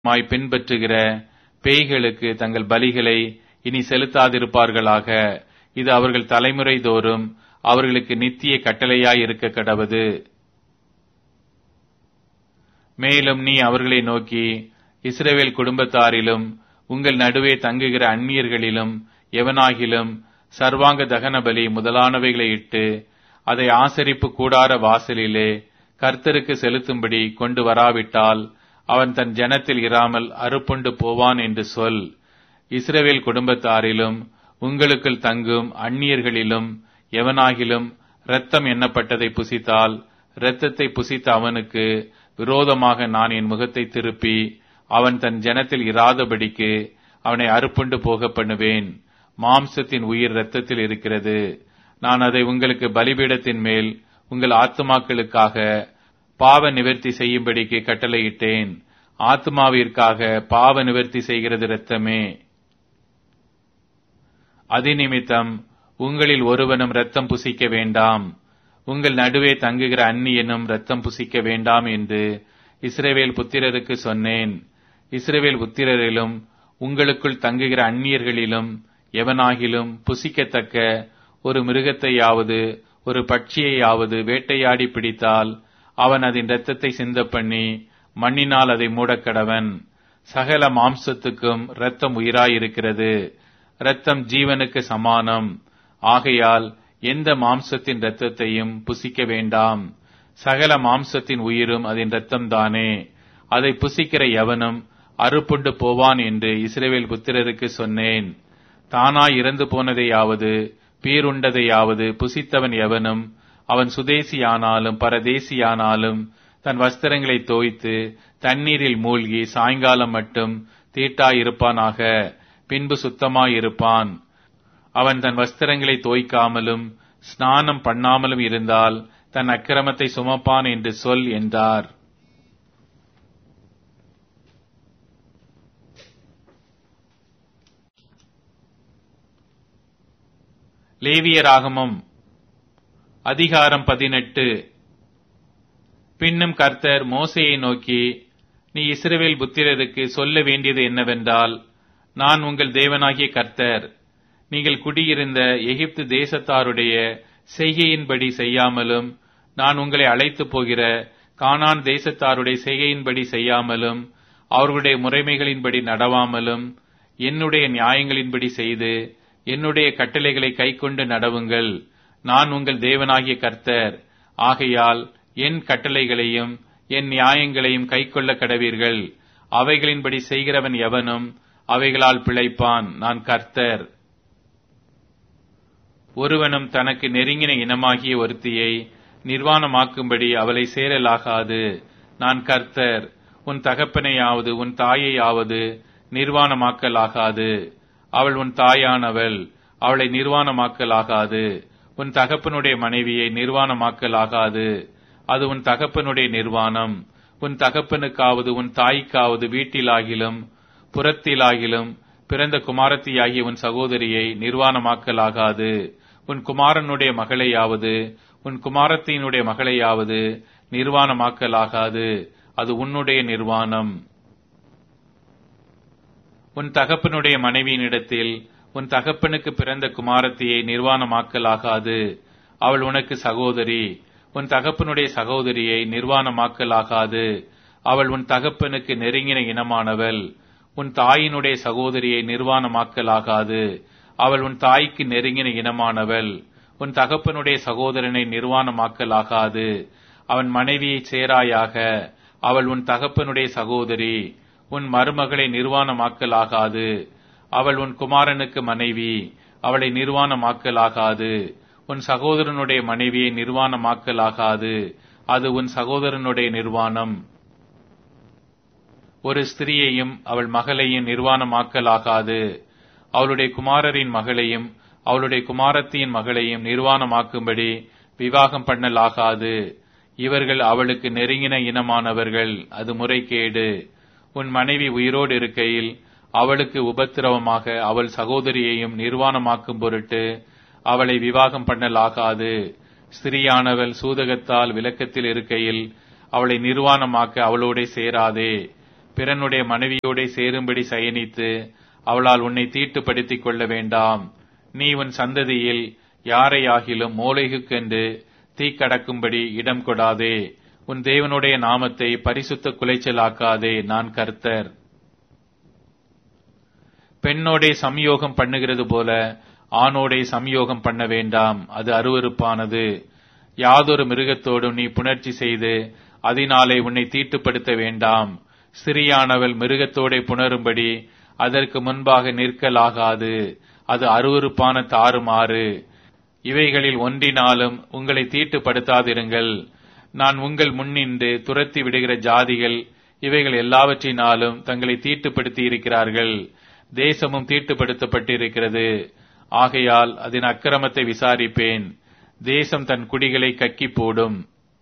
மாய் பின்பற்றுகிற பேய்களுக்கு தங்கள் பலிகளை இனி செலுத்தாதிருப்பார்களாக இது அவர்கள் தலைமுறை தோறும் அவர்களுக்கு நித்திய கட்டளையாய் இருக்க கடவது மேலும் நீ அவர்களை நோக்கி இஸ்ரவேல் குடும்பத்தாரிலும் உங்கள் நடுவே தங்குகிற அந்நியர்களிலும் எவனாகிலும் சர்வாங்க தகன பலி முதலானவைகளை இட்டு அதை ஆசரிப்பு கூடார வாசலிலே கர்த்தருக்கு செலுத்தும்படி கொண்டு வராவிட்டால் அவன் தன் ஜனத்தில் இராமல் அறுப்புண்டு போவான் என்று சொல் இஸ்ரவேல் குடும்பத்தாரிலும் உங்களுக்குள் தங்கும் அந்நியர்களிலும் எவனாகிலும் இரத்தம் எண்ணப்பட்டதை புசித்தால் இரத்தத்தை புசித்த அவனுக்கு விரோதமாக நான் என் முகத்தை திருப்பி அவன் தன் ஜனத்தில் இராதபடிக்கு அவனை அறுப்புண்டு போக பண்ணுவேன் மாம்சத்தின் உயிர் இரத்தத்தில் இருக்கிறது நான் அதை உங்களுக்கு பலிபீடத்தின் மேல் உங்கள் ஆத்துமாக்களுக்காக பாவ நிவர்த்தி செய்யும்படிக்கு கட்டளையிட்டேன் ஆத்மாவிற்காக பாவ நிவர்த்தி செய்கிறது இரத்தமே அதிநிமித்தம் உங்களில் ஒருவனும் இரத்தம் புசிக்க வேண்டாம் உங்கள் நடுவே தங்குகிற அந்நியனும் இரத்தம் புசிக்க வேண்டாம் என்று இஸ்ரவேல் புத்திரருக்கு சொன்னேன் இஸ்ரவேல் புத்திரரிலும் உங்களுக்குள் தங்குகிற அந்நியர்களிலும் எவனாகிலும் புசிக்கத்தக்க ஒரு மிருகத்தையாவது ஒரு பட்சியையாவது வேட்டையாடி பிடித்தால் அவன் அதன் இரத்தத்தை சிந்த பண்ணி மண்ணினால் அதை மூடக்கடவன் சகல மாம்சத்துக்கும் இரத்தம் உயிராயிருக்கிறது இரத்தம் ஜீவனுக்கு சமானம் ஆகையால் எந்த மாம்சத்தின் இரத்தத்தையும் புசிக்க வேண்டாம் சகல மாம்சத்தின் உயிரும் அதன் இரத்தம்தானே அதை புசிக்கிற எவனும் அறுப்புண்டு போவான் என்று இஸ்ரேவேல் புத்திரருக்கு சொன்னேன் தானாய் இறந்து போனதையாவது பீருண்டதையாவது புசித்தவன் எவனும் அவன் சுதேசியானாலும் பரதேசியானாலும் தன் வஸ்திரங்களை தோய்த்து தண்ணீரில் மூழ்கி சாயங்காலம் மட்டும் தீட்டாயிருப்பானாக பின்பு சுத்தமாயிருப்பான் அவன் தன் வஸ்திரங்களை தோய்க்காமலும் ஸ்நானம் பண்ணாமலும் இருந்தால் தன் அக்கிரமத்தை சுமப்பான் என்று சொல் என்றார் லேவியராகமம் அதிகாரம் பதினெட்டு பின்னும் கர்த்தர் மோசையை நோக்கி நீ இஸ்ரவேல் புத்திரருக்கு சொல்ல வேண்டியது என்னவென்றால் நான் உங்கள் தேவனாகிய கர்த்தர் நீங்கள் குடியிருந்த எகிப்து தேசத்தாருடைய செய்கையின்படி செய்யாமலும் நான் உங்களை அழைத்து போகிற கானான் தேசத்தாருடைய செய்கையின்படி செய்யாமலும் அவர்களுடைய முறைமைகளின்படி நடவாமலும் என்னுடைய நியாயங்களின்படி செய்து என்னுடைய கட்டளைகளை கைக்கொண்டு நடவுங்கள் நான் உங்கள் தேவனாகிய கர்த்தர் ஆகையால் என் கட்டளைகளையும் என் நியாயங்களையும் கைக்கொள்ள கடவீர்கள் அவைகளின்படி செய்கிறவன் எவனும் அவைகளால் பிழைப்பான் நான் கர்த்தர் ஒருவனும் தனக்கு நெருங்கின இனமாகிய ஒருத்தியை நிர்வாணமாக்கும்படி அவளை சேரலாகாது நான் கர்த்தர் உன் தகப்பனையாவது உன் தாயையாவது நிர்வாணமாக்கலாகாது அவள் உன் தாயானவள் அவளை நிர்வாணமாக்கலாகாது உன் தகப்பனுடைய மனைவியை நிர்வாணமாக்கலாகாது அது உன் தகப்பனுடைய நிர்வாணம் உன் தகப்பனுக்காவது உன் தாய்க்காவது வீட்டிலாகிலும் புறத்திலாகிலும் பிறந்த குமாரத்தியாகிய உன் சகோதரியை நிர்வாணமாக்கலாகாது உன் குமாரனுடைய மகளையாவது உன் குமாரத்தினுடைய மகளையாவது நிர்வாணமாக்கலாகாது அது உன்னுடைய நிர்வாணம் உன் தகப்பனுடைய மனைவியினிடத்தில் உன் தகப்பனுக்கு பிறந்த குமாரத்தியை நிர்வாணமாக்கலாகாது அவள் உனக்கு சகோதரி உன் தகப்பனுடைய சகோதரியை நிர்வாணமாக்கலாகாது அவள் உன் தகப்பனுக்கு நெருங்கின இனமானவள் உன் தாயினுடைய சகோதரியை நிர்வாணமாக்கலாகாது அவள் உன் தாய்க்கு நெருங்கின இனமானவள் உன் தகப்பனுடைய சகோதரனை நிர்வாணமாக்கலாகாது அவன் மனைவியை சேராயாக அவள் உன் தகப்பனுடைய சகோதரி உன் மருமகளை நிர்வாணமாக்கலாகாது அவள் உன் குமாரனுக்கு மனைவி அவளை நிர்வாணமாக்கலாகாது உன் சகோதரனுடைய மனைவியை நிர்வாணமாக்கலாகாது அது உன் சகோதரனுடைய நிர்வாணம் ஒரு ஸ்திரியையும் அவள் மகளையும் நிர்வாணமாக்கலாகாது அவளுடைய குமாரரின் மகளையும் அவளுடைய குமாரத்தியின் மகளையும் நிர்வாணமாக்கும்படி விவாகம் பண்ணலாகாது இவர்கள் அவளுக்கு நெருங்கின இனமானவர்கள் அது முறைகேடு உன் மனைவி உயிரோடு இருக்கையில் அவளுக்கு உபத்திரவமாக அவள் சகோதரியையும் நிர்வாணமாக்கும் பொருட்டு அவளை விவாகம் பண்ணலாகாது ஸ்திரியானவள் சூதகத்தால் விளக்கத்தில் இருக்கையில் அவளை நிர்வாணமாக்க அவளோட சேராதே பிறனுடைய மனைவியோடே சேரும்படி சயனித்து அவளால் உன்னை தீட்டுப்படுத்திக் கொள்ள வேண்டாம் நீ உன் சந்ததியில் யாரையாகிலும் மூளைகுக்கென்று தீக்கடக்கும்படி இடம் கொடாதே உன் தேவனுடைய நாமத்தை பரிசுத்த குலைச்சலாக்காதே நான் கர்த்தர் பெண்ணோடே சம்யோகம் பண்ணுகிறது போல ஆணோடே சம்யோகம் பண்ண வேண்டாம் அது அருவருப்பானது யாதொரு மிருகத்தோடும் நீ புணர்ச்சி செய்து அதனாலே உன்னை தீட்டுப்படுத்த வேண்டாம் சிறியானவள் மிருகத்தோடே புணரும்படி அதற்கு முன்பாக நிற்கலாகாது அது அருவருப்பான தாறுமாறு இவைகளில் ஒன்றினாலும் உங்களை தீட்டுப்படுத்தாதிருங்கள் நான் உங்கள் முன்னின்று துரத்தி விடுகிற ஜாதிகள் இவைகள் எல்லாவற்றினாலும் தங்களை தீட்டுப்படுத்தி இருக்கிறார்கள் தேசமும் தீட்டுப்படுத்தப்பட்டிருக்கிறது ஆகையால் அதன் அக்கிரமத்தை விசாரிப்பேன் தேசம் தன் குடிகளை கக்கி போடும்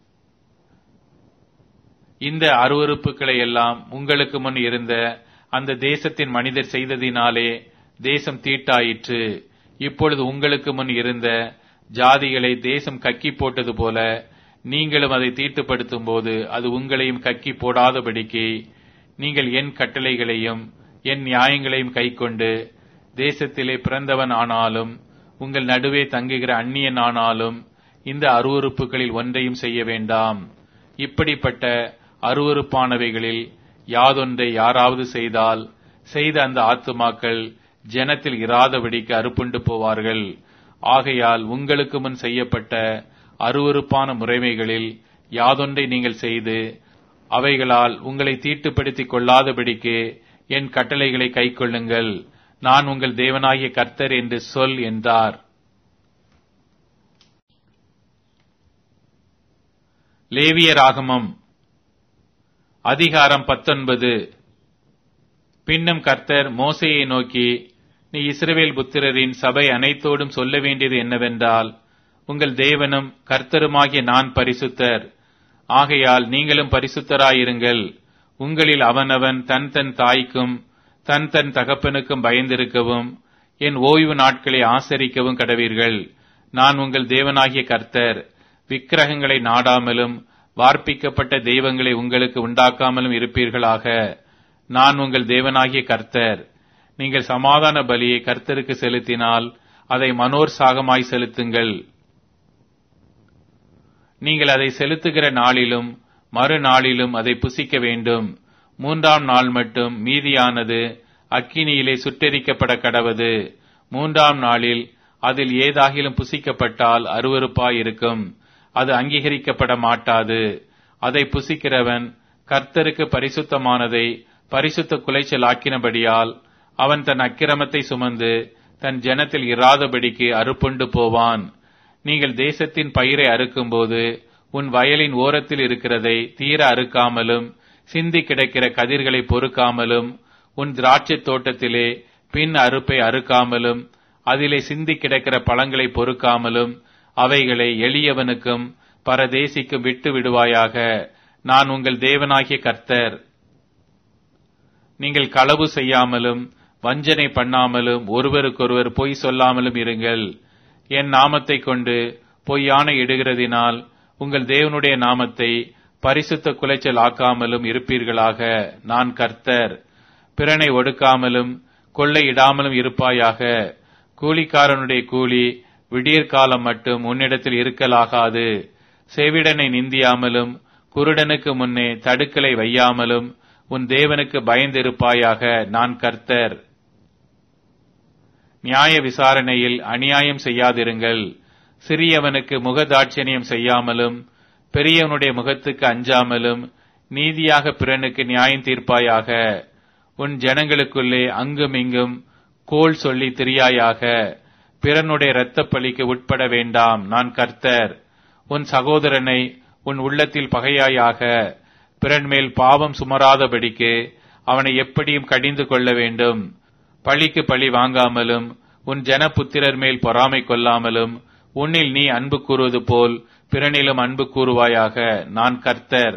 இந்த அருவறுப்புகளை எல்லாம் உங்களுக்கு முன் இருந்த அந்த தேசத்தின் மனிதர் செய்ததினாலே தேசம் தீட்டாயிற்று இப்பொழுது உங்களுக்கு முன் இருந்த ஜாதிகளை தேசம் கக்கி போட்டது போல நீங்களும் அதை தீட்டுப்படுத்தும் போது அது உங்களையும் கக்கி போடாதபடிக்கு நீங்கள் என் கட்டளைகளையும் என் நியாயங்களையும் கைக்கொண்டு தேசத்திலே பிறந்தவன் ஆனாலும் உங்கள் நடுவே தங்குகிற அந்நியன் ஆனாலும் இந்த அருவறுப்புகளில் ஒன்றையும் செய்ய வேண்டாம் இப்படிப்பட்ட அருவறுப்பானவைகளில் யாதொன்றை யாராவது செய்தால் செய்த அந்த ஆத்துமாக்கள் ஜனத்தில் இராதபடிக்கு அறுப்புண்டு போவார்கள் ஆகையால் உங்களுக்கு முன் செய்யப்பட்ட அருவறுப்பான முறைமைகளில் யாதொன்றை நீங்கள் செய்து அவைகளால் உங்களை தீட்டுப்படுத்திக் கொள்ளாதபடிக்கு என் கட்டளைகளை கைக்கொள்ளுங்கள் நான் உங்கள் தேவனாகிய கர்த்தர் என்று சொல் என்றார் லேவியராகமம் அதிகாரம் பத்தொன்பது பின்னும் கர்த்தர் மோசையை நோக்கி நீ இஸ்ரவேல் புத்திரரின் சபை அனைத்தோடும் சொல்ல வேண்டியது என்னவென்றால் உங்கள் தேவனும் கர்த்தருமாகிய நான் பரிசுத்தர் ஆகையால் நீங்களும் பரிசுத்தராயிருங்கள் உங்களில் அவனவன் தன் தன் தாய்க்கும் தன் தன் தகப்பனுக்கும் பயந்திருக்கவும் என் ஓய்வு நாட்களை ஆசரிக்கவும் கடவீர்கள் நான் உங்கள் தேவனாகிய கர்த்தர் விக்கிரகங்களை நாடாமலும் வார்ப்பிக்கப்பட்ட தெய்வங்களை உங்களுக்கு உண்டாக்காமலும் இருப்பீர்களாக நான் உங்கள் தேவனாகிய கர்த்தர் நீங்கள் சமாதான பலியை கர்த்தருக்கு செலுத்தினால் அதை மனோர் சாகமாய் செலுத்துங்கள் நீங்கள் அதை செலுத்துகிற நாளிலும் மறுநாளிலும் அதை புசிக்க வேண்டும் மூன்றாம் நாள் மட்டும் மீதியானது அக்கினியிலே சுட்டெரிக்கப்பட கடவது மூன்றாம் நாளில் அதில் ஏதாகிலும் புசிக்கப்பட்டால் அருவருப்பாயிருக்கும் அது அங்கீகரிக்கப்பட மாட்டாது அதை புசிக்கிறவன் கர்த்தருக்கு பரிசுத்தமானதை பரிசுத்த குலைச்சல் ஆக்கினபடியால் அவன் தன் அக்கிரமத்தை சுமந்து தன் ஜனத்தில் இராதபடிக்கு அறுப்புண்டு போவான் நீங்கள் தேசத்தின் பயிரை அறுக்கும்போது உன் வயலின் ஓரத்தில் இருக்கிறதை தீர அறுக்காமலும் சிந்தி கிடக்கிற கதிர்களை பொறுக்காமலும் உன் திராட்சைத் தோட்டத்திலே பின் அறுப்பை அறுக்காமலும் அதிலே சிந்தி கிடக்கிற பழங்களை பொறுக்காமலும் அவைகளை எளியவனுக்கும் பரதேசிக்கும் விட்டு விடுவாயாக நான் உங்கள் தேவனாகிய கர்த்தர் நீங்கள் களவு செய்யாமலும் வஞ்சனை பண்ணாமலும் ஒருவருக்கொருவர் பொய் சொல்லாமலும் இருங்கள் என் நாமத்தை கொண்டு பொய்யான இடுகிறதினால் உங்கள் தேவனுடைய நாமத்தை பரிசுத்த குலைச்சல் ஆக்காமலும் இருப்பீர்களாக நான் கர்த்தர் பிறனை ஒடுக்காமலும் கொள்ளையிடாமலும் இருப்பாயாக கூலிக்காரனுடைய கூலி விடியற்காலம் மட்டும் உன்னிடத்தில் இருக்கலாகாது செவிடனை நிந்தியாமலும் குருடனுக்கு முன்னே தடுக்கலை வையாமலும் உன் தேவனுக்கு பயந்திருப்பாயாக நான் கர்த்தர் நியாய விசாரணையில் அநியாயம் செய்யாதிருங்கள் சிறியவனுக்கு முகதாட்சணியம் செய்யாமலும் பெரியவனுடைய முகத்துக்கு அஞ்சாமலும் நீதியாக பிறனுக்கு நியாயம் தீர்ப்பாயாக உன் ஜனங்களுக்குள்ளே அங்கும் இங்கும் கோல் சொல்லி திரியாயாக பிறனுடைய இரத்தப் பழிக்கு உட்பட வேண்டாம் நான் கர்த்தர் உன் சகோதரனை உன் உள்ளத்தில் பகையாயாக பிறன் மேல் பாவம் சுமராதபடிக்கு அவனை எப்படியும் கடிந்து கொள்ள வேண்டும் பழிக்கு பழி வாங்காமலும் உன் ஜனபுத்திரர் மேல் பொறாமை கொள்ளாமலும் உன்னில் நீ அன்பு கூறுவது போல் பிறனிலும் அன்பு கூறுவாயாக நான் கர்த்தர்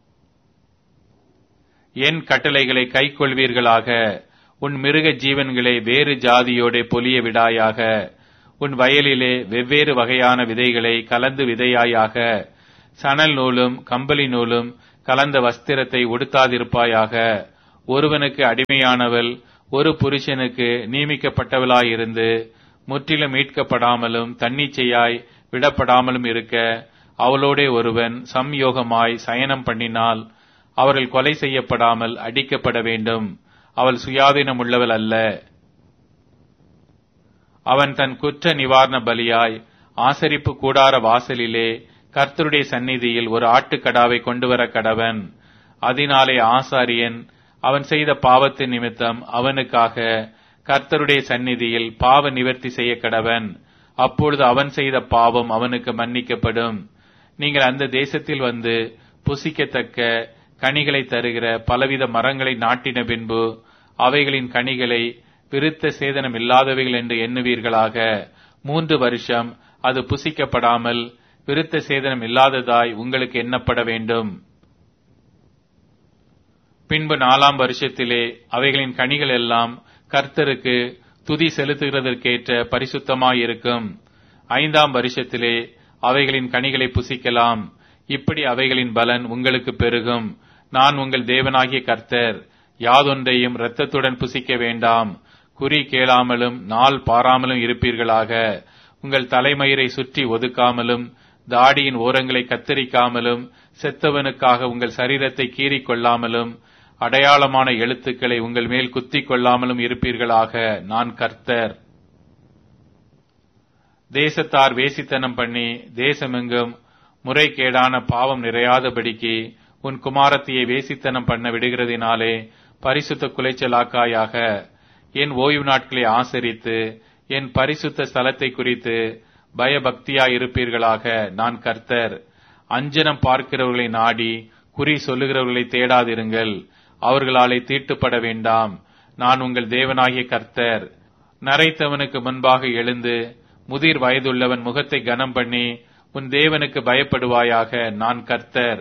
என் கட்டளைகளை கைக்கொள்வீர்களாக உன் மிருக ஜீவன்களை வேறு ஜாதியோட பொலிய விடாயாக உன் வயலிலே வெவ்வேறு வகையான விதைகளை கலந்து விதையாயாக சணல் நூலும் கம்பளி நூலும் கலந்த வஸ்திரத்தை உடுத்தாதிருப்பாயாக ஒருவனுக்கு அடிமையானவள் ஒரு புருஷனுக்கு நியமிக்கப்பட்டவளாயிருந்து முற்றிலும் மீட்கப்படாமலும் தன்னிச்சையாய் விடப்படாமலும் இருக்க அவளோடே ஒருவன் சம்யோகமாய் சயனம் பண்ணினால் அவர்கள் கொலை செய்யப்படாமல் அடிக்கப்பட வேண்டும் அவள் சுயாதீனம் உள்ளவள் அல்ல அவன் தன் குற்ற நிவாரண பலியாய் ஆசரிப்பு கூடார வாசலிலே கர்த்தருடைய சந்நிதியில் ஒரு ஆட்டுக்கடாவை கொண்டு வர கடவன் அதனாலே ஆசாரியன் அவன் செய்த பாவத்தின் நிமித்தம் அவனுக்காக கர்த்தருடைய சந்நிதியில் பாவ நிவர்த்தி செய்ய கடவன் அப்பொழுது அவன் செய்த பாவம் அவனுக்கு மன்னிக்கப்படும் நீங்கள் அந்த தேசத்தில் வந்து புசிக்கத்தக்க கனிகளை தருகிற பலவித மரங்களை நாட்டின பின்பு அவைகளின் கனிகளை விருத்த சேதனம் இல்லாதவைகள் என்று எண்ணுவீர்களாக மூன்று வருஷம் அது புசிக்கப்படாமல் விருத்த சேதனம் இல்லாததாய் உங்களுக்கு எண்ணப்பட வேண்டும் பின்பு நாலாம் வருஷத்திலே அவைகளின் கனிகள் எல்லாம் கர்த்தருக்கு துதி செலுத்துகிறதற்கேற்ற பரிசுத்தமாயிருக்கும் ஐந்தாம் வருஷத்திலே அவைகளின் கனிகளை புசிக்கலாம் இப்படி அவைகளின் பலன் உங்களுக்கு பெருகும் நான் உங்கள் தேவனாகிய கர்த்தர் யாதொன்றையும் இரத்தத்துடன் புசிக்க வேண்டாம் குறி கேளாமலும் நாள் பாராமலும் இருப்பீர்களாக உங்கள் தலைமயிரை சுற்றி ஒதுக்காமலும் தாடியின் ஓரங்களை கத்தரிக்காமலும் செத்தவனுக்காக உங்கள் சரீரத்தை கீறிக் கொள்ளாமலும் அடையாளமான எழுத்துக்களை உங்கள் மேல் குத்திக் கொள்ளாமலும் இருப்பீர்களாக நான் கர்த்தர் தேசத்தார் வேசித்தனம் பண்ணி தேசமெங்கும் முறைகேடான பாவம் நிறையாதபடிக்கு உன் குமாரத்தியை வேசித்தனம் பண்ண விடுகிறதினாலே பரிசுத்த குலைச்சலாக்காயாக என் ஓய்வு நாட்களை ஆசரித்து என் பரிசுத்த ஸ்தலத்தை குறித்து பயபக்தியாயிருப்பீர்களாக நான் கர்த்தர் அஞ்சனம் பார்க்கிறவர்களை நாடி குறி சொல்லுகிறவர்களை தேடாதிருங்கள் அவர்களாலே தீட்டுப்பட வேண்டாம் நான் உங்கள் தேவனாகிய கர்த்தர் நரைத்தவனுக்கு முன்பாக எழுந்து முதிர் வயதுள்ளவன் முகத்தை கனம் பண்ணி உன் தேவனுக்கு பயப்படுவாயாக நான் கர்த்தர்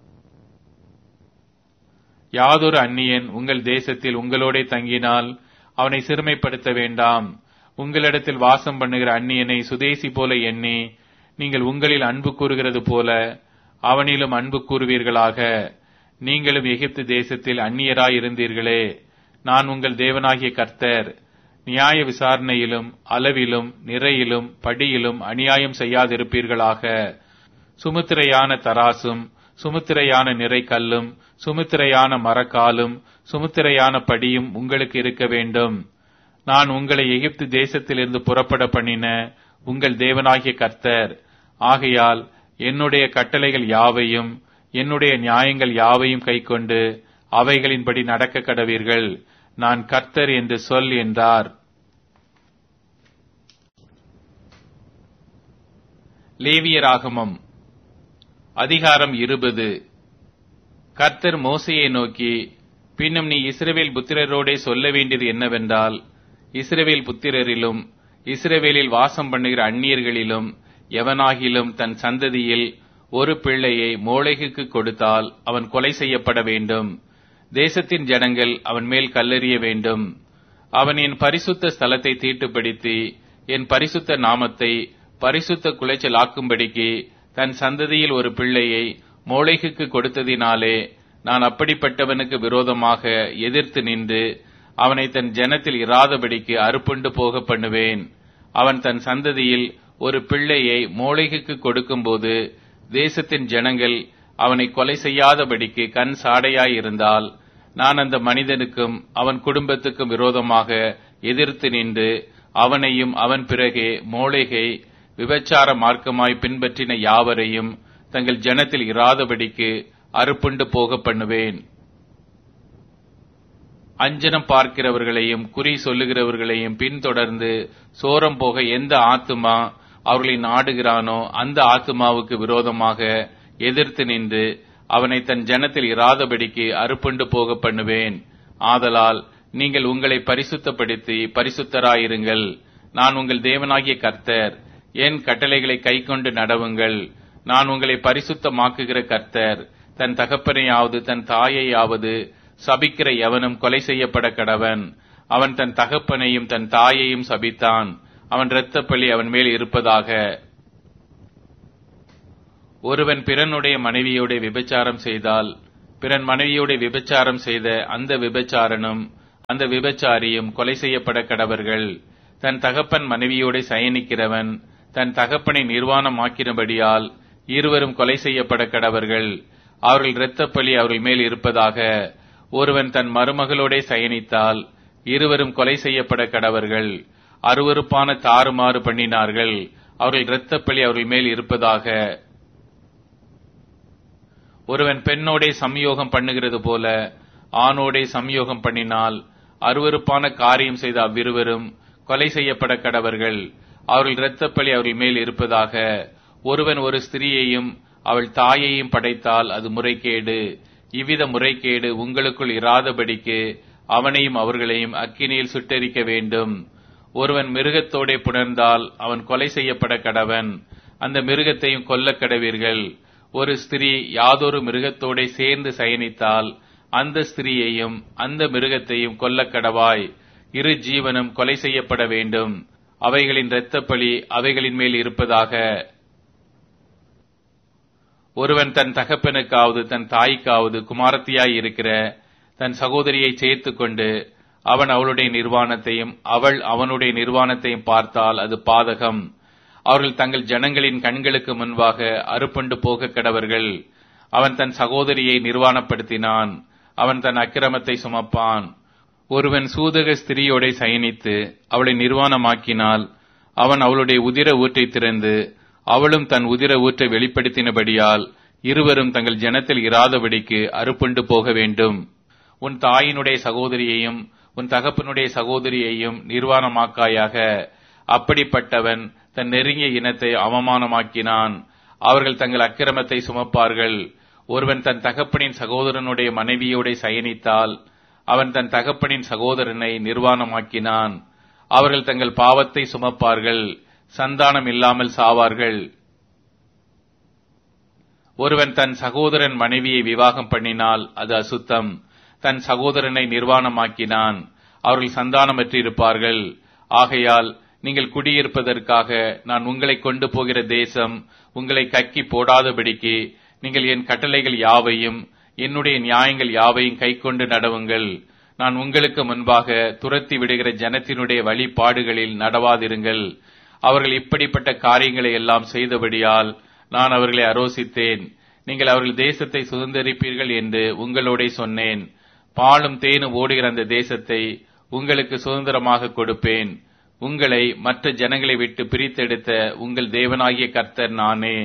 யாதொரு அந்நியன் உங்கள் தேசத்தில் உங்களோடே தங்கினால் அவனை சிறுமைப்படுத்த வேண்டாம் உங்களிடத்தில் வாசம் பண்ணுகிற அந்நியனை சுதேசி போல எண்ணி நீங்கள் உங்களில் அன்பு கூறுகிறது போல அவனிலும் அன்பு கூறுவீர்களாக நீங்களும் எகிப்து தேசத்தில் அந்நியராய் இருந்தீர்களே நான் உங்கள் தேவனாகிய கர்த்தர் நியாய விசாரணையிலும் அளவிலும் நிறையிலும் படியிலும் அநியாயம் செய்யாதிருப்பீர்களாக சுமுத்திரையான தராசும் சுமுத்திரையான நிறை கல்லும் சுமுத்திரையான மரக்காலும் சுமுத்திரையான படியும் உங்களுக்கு இருக்க வேண்டும் நான் உங்களை எகிப்து தேசத்திலிருந்து புறப்பட பண்ணின உங்கள் தேவனாகிய கர்த்தர் ஆகையால் என்னுடைய கட்டளைகள் யாவையும் என்னுடைய நியாயங்கள் யாவையும் கைக்கொண்டு அவைகளின்படி நடக்க கடவீர்கள் நான் கர்த்தர் என்று சொல் என்றார் லேவியராகமம் அதிகாரம் இருபது கர்த்தர் மோசையை நோக்கி பின்னும் நீ இஸ்ரவேல் புத்திரரோடே சொல்ல வேண்டியது என்னவென்றால் இஸ்ரவேல் புத்திரரிலும் இஸ்ரவேலில் வாசம் பண்ணுகிற அந்நியர்களிலும் எவனாகிலும் தன் சந்ததியில் ஒரு பிள்ளையை மோளைகுக்கு கொடுத்தால் அவன் கொலை செய்யப்பட வேண்டும் தேசத்தின் ஜனங்கள் அவன் மேல் கல்லெறிய வேண்டும் அவன் என் பரிசுத்த ஸ்தலத்தை தீட்டுப்படுத்தி என் பரிசுத்த நாமத்தை பரிசுத்த குலைச்சலாக்கும்படிக்கு தன் சந்ததியில் ஒரு பிள்ளையை மோளைகுக்கு கொடுத்ததினாலே நான் அப்படிப்பட்டவனுக்கு விரோதமாக எதிர்த்து நின்று அவனை தன் ஜனத்தில் இராதபடிக்கு அறுப்புண்டு போக பண்ணுவேன் அவன் தன் சந்ததியில் ஒரு பிள்ளையை மோளைகுக்கு கொடுக்கும்போது தேசத்தின் ஜனங்கள் அவனை கொலை செய்யாதபடிக்கு கண் சாடையாயிருந்தால் நான் அந்த மனிதனுக்கும் அவன் குடும்பத்துக்கும் விரோதமாக எதிர்த்து நின்று அவனையும் அவன் பிறகே மோளைகை விபச்சார மார்க்கமாய் பின்பற்றின யாவரையும் தங்கள் ஜனத்தில் இராதபடிக்கு அறுப்புண்டு போக பண்ணுவேன் அஞ்சனம் பார்க்கிறவர்களையும் குறி சொல்லுகிறவர்களையும் பின்தொடர்ந்து சோரம் போக எந்த ஆத்துமா அவர்களை நாடுகிறானோ அந்த ஆத்துமாவுக்கு விரோதமாக எதிர்த்து நின்று அவனை தன் ஜனத்தில் இராதபடிக்கு அறுப்புண்டு போக பண்ணுவேன் ஆதலால் நீங்கள் உங்களை பரிசுத்தப்படுத்தி பரிசுத்தராயிருங்கள் நான் உங்கள் தேவனாகிய கர்த்தர் என் கட்டளைகளை கைக்கொண்டு நடவுங்கள் நான் உங்களை பரிசுத்தமாக்குகிற கர்த்தர் தன் தகப்பனையாவது தன் தாயையாவது சபிக்கிற எவனும் கொலை செய்யப்பட கடவன் அவன் தன் தகப்பனையும் தன் தாயையும் சபித்தான் அவன் இரத்தப்பழி அவன் மேல் இருப்பதாக ஒருவன் பிறனுடைய மனைவியோட விபச்சாரம் செய்தால் பிறன் மனைவியோடு விபச்சாரம் செய்த அந்த விபச்சாரனும் அந்த விபச்சாரியும் கொலை செய்யப்பட கடவர்கள் தன் தகப்பன் மனைவியோடு சயனிக்கிறவன் தன் தகப்பனை நிர்வாணமாக்கினபடியால் இருவரும் கொலை செய்யப்பட கடவர்கள் அவர்கள் இரத்தப்பழி அவர்கள் மேல் இருப்பதாக ஒருவன் தன் மருமகளோடே சயனித்தால் இருவரும் கொலை செய்யப்பட கடவர்கள் அருவருப்பான தாறுமாறு பண்ணினார்கள் அவர்கள் இரத்தப்பழி அவர்கள் மேல் இருப்பதாக ஒருவன் பெண்ணோடே சம்யோகம் பண்ணுகிறது போல ஆணோடே சம்யோகம் பண்ணினால் அருவருப்பான காரியம் செய்த அவ்விருவரும் கொலை செய்யப்பட கடவர்கள் அவர்கள் இரத்தப்பழி அவர்கள் மேல் இருப்பதாக ஒருவன் ஒரு ஸ்திரியையும் அவள் தாயையும் படைத்தால் அது முறைகேடு இவ்வித முறைகேடு உங்களுக்குள் இராதபடிக்கு அவனையும் அவர்களையும் அக்கினியில் சுட்டெரிக்க வேண்டும் ஒருவன் மிருகத்தோடே புணர்ந்தால் அவன் கொலை செய்யப்பட கடவன் அந்த மிருகத்தையும் கொல்ல கடவீர்கள் ஒரு ஸ்திரீ யாதொரு மிருகத்தோடே சேர்ந்து சயனித்தால் அந்த ஸ்திரீயையும் அந்த மிருகத்தையும் கொல்ல கடவாய் இரு ஜீவனும் கொலை செய்யப்பட வேண்டும் அவைகளின் இரத்தப்பழி அவைகளின் மேல் இருப்பதாக ஒருவன் தன் தகப்பனுக்காவது தன் தாய்க்காவது குமாரத்தியாய் இருக்கிற தன் சகோதரியை சேர்த்து கொண்டு அவன் அவளுடைய நிர்வாணத்தையும் அவள் அவனுடைய நிர்வாணத்தையும் பார்த்தால் அது பாதகம் அவர்கள் தங்கள் ஜனங்களின் கண்களுக்கு முன்பாக அறுப்புண்டு போக கடவர்கள் அவன் தன் சகோதரியை நிர்வாணப்படுத்தினான் அவன் தன் அக்கிரமத்தை சுமப்பான் ஒருவன் சூதக ஸ்திரியோடை சயனித்து அவளை நிர்வாணமாக்கினால் அவன் அவளுடைய உதிர ஊற்றை திறந்து அவளும் தன் உதிர ஊற்றை வெளிப்படுத்தினபடியால் இருவரும் தங்கள் ஜனத்தில் இராதபடிக்கு அறுப்புண்டு போக வேண்டும் உன் தாயினுடைய சகோதரியையும் உன் தகப்பனுடைய சகோதரியையும் நிர்வாணமாக்காயாக அப்படிப்பட்டவன் தன் நெருங்கிய இனத்தை அவமானமாக்கினான் அவர்கள் தங்கள் அக்கிரமத்தை சுமப்பார்கள் ஒருவன் தன் தகப்பனின் சகோதரனுடைய மனைவியோட சயனித்தால் அவன் தன் தகப்பனின் சகோதரனை நிர்வாணமாக்கினான் அவர்கள் தங்கள் பாவத்தை சுமப்பார்கள் சந்தானம் இல்லாமல் சாவார்கள் ஒருவன் தன் சகோதரன் மனைவியை விவாகம் பண்ணினால் அது அசுத்தம் தன் சகோதரனை நிர்வாணமாக்கினான் அவர்கள் சந்தானமற்றிருப்பார்கள் ஆகையால் நீங்கள் குடியிருப்பதற்காக நான் உங்களை கொண்டு போகிற தேசம் உங்களை கக்கி போடாதபடிக்கு நீங்கள் என் கட்டளைகள் யாவையும் என்னுடைய நியாயங்கள் யாவையும் கைக்கொண்டு நடவுங்கள் நான் உங்களுக்கு முன்பாக துரத்தி விடுகிற ஜனத்தினுடைய வழிபாடுகளில் நடவாதிருங்கள் அவர்கள் இப்படிப்பட்ட காரியங்களை எல்லாம் செய்தபடியால் நான் அவர்களை அரோசித்தேன் நீங்கள் அவர்கள் தேசத்தை சுதந்திரிப்பீர்கள் என்று உங்களோட சொன்னேன் பாலும் தேனும் ஓடுகிற அந்த தேசத்தை உங்களுக்கு சுதந்திரமாக கொடுப்பேன் உங்களை மற்ற ஜனங்களை விட்டு பிரித்தெடுத்த உங்கள் தேவனாகிய கர்த்தர் நானே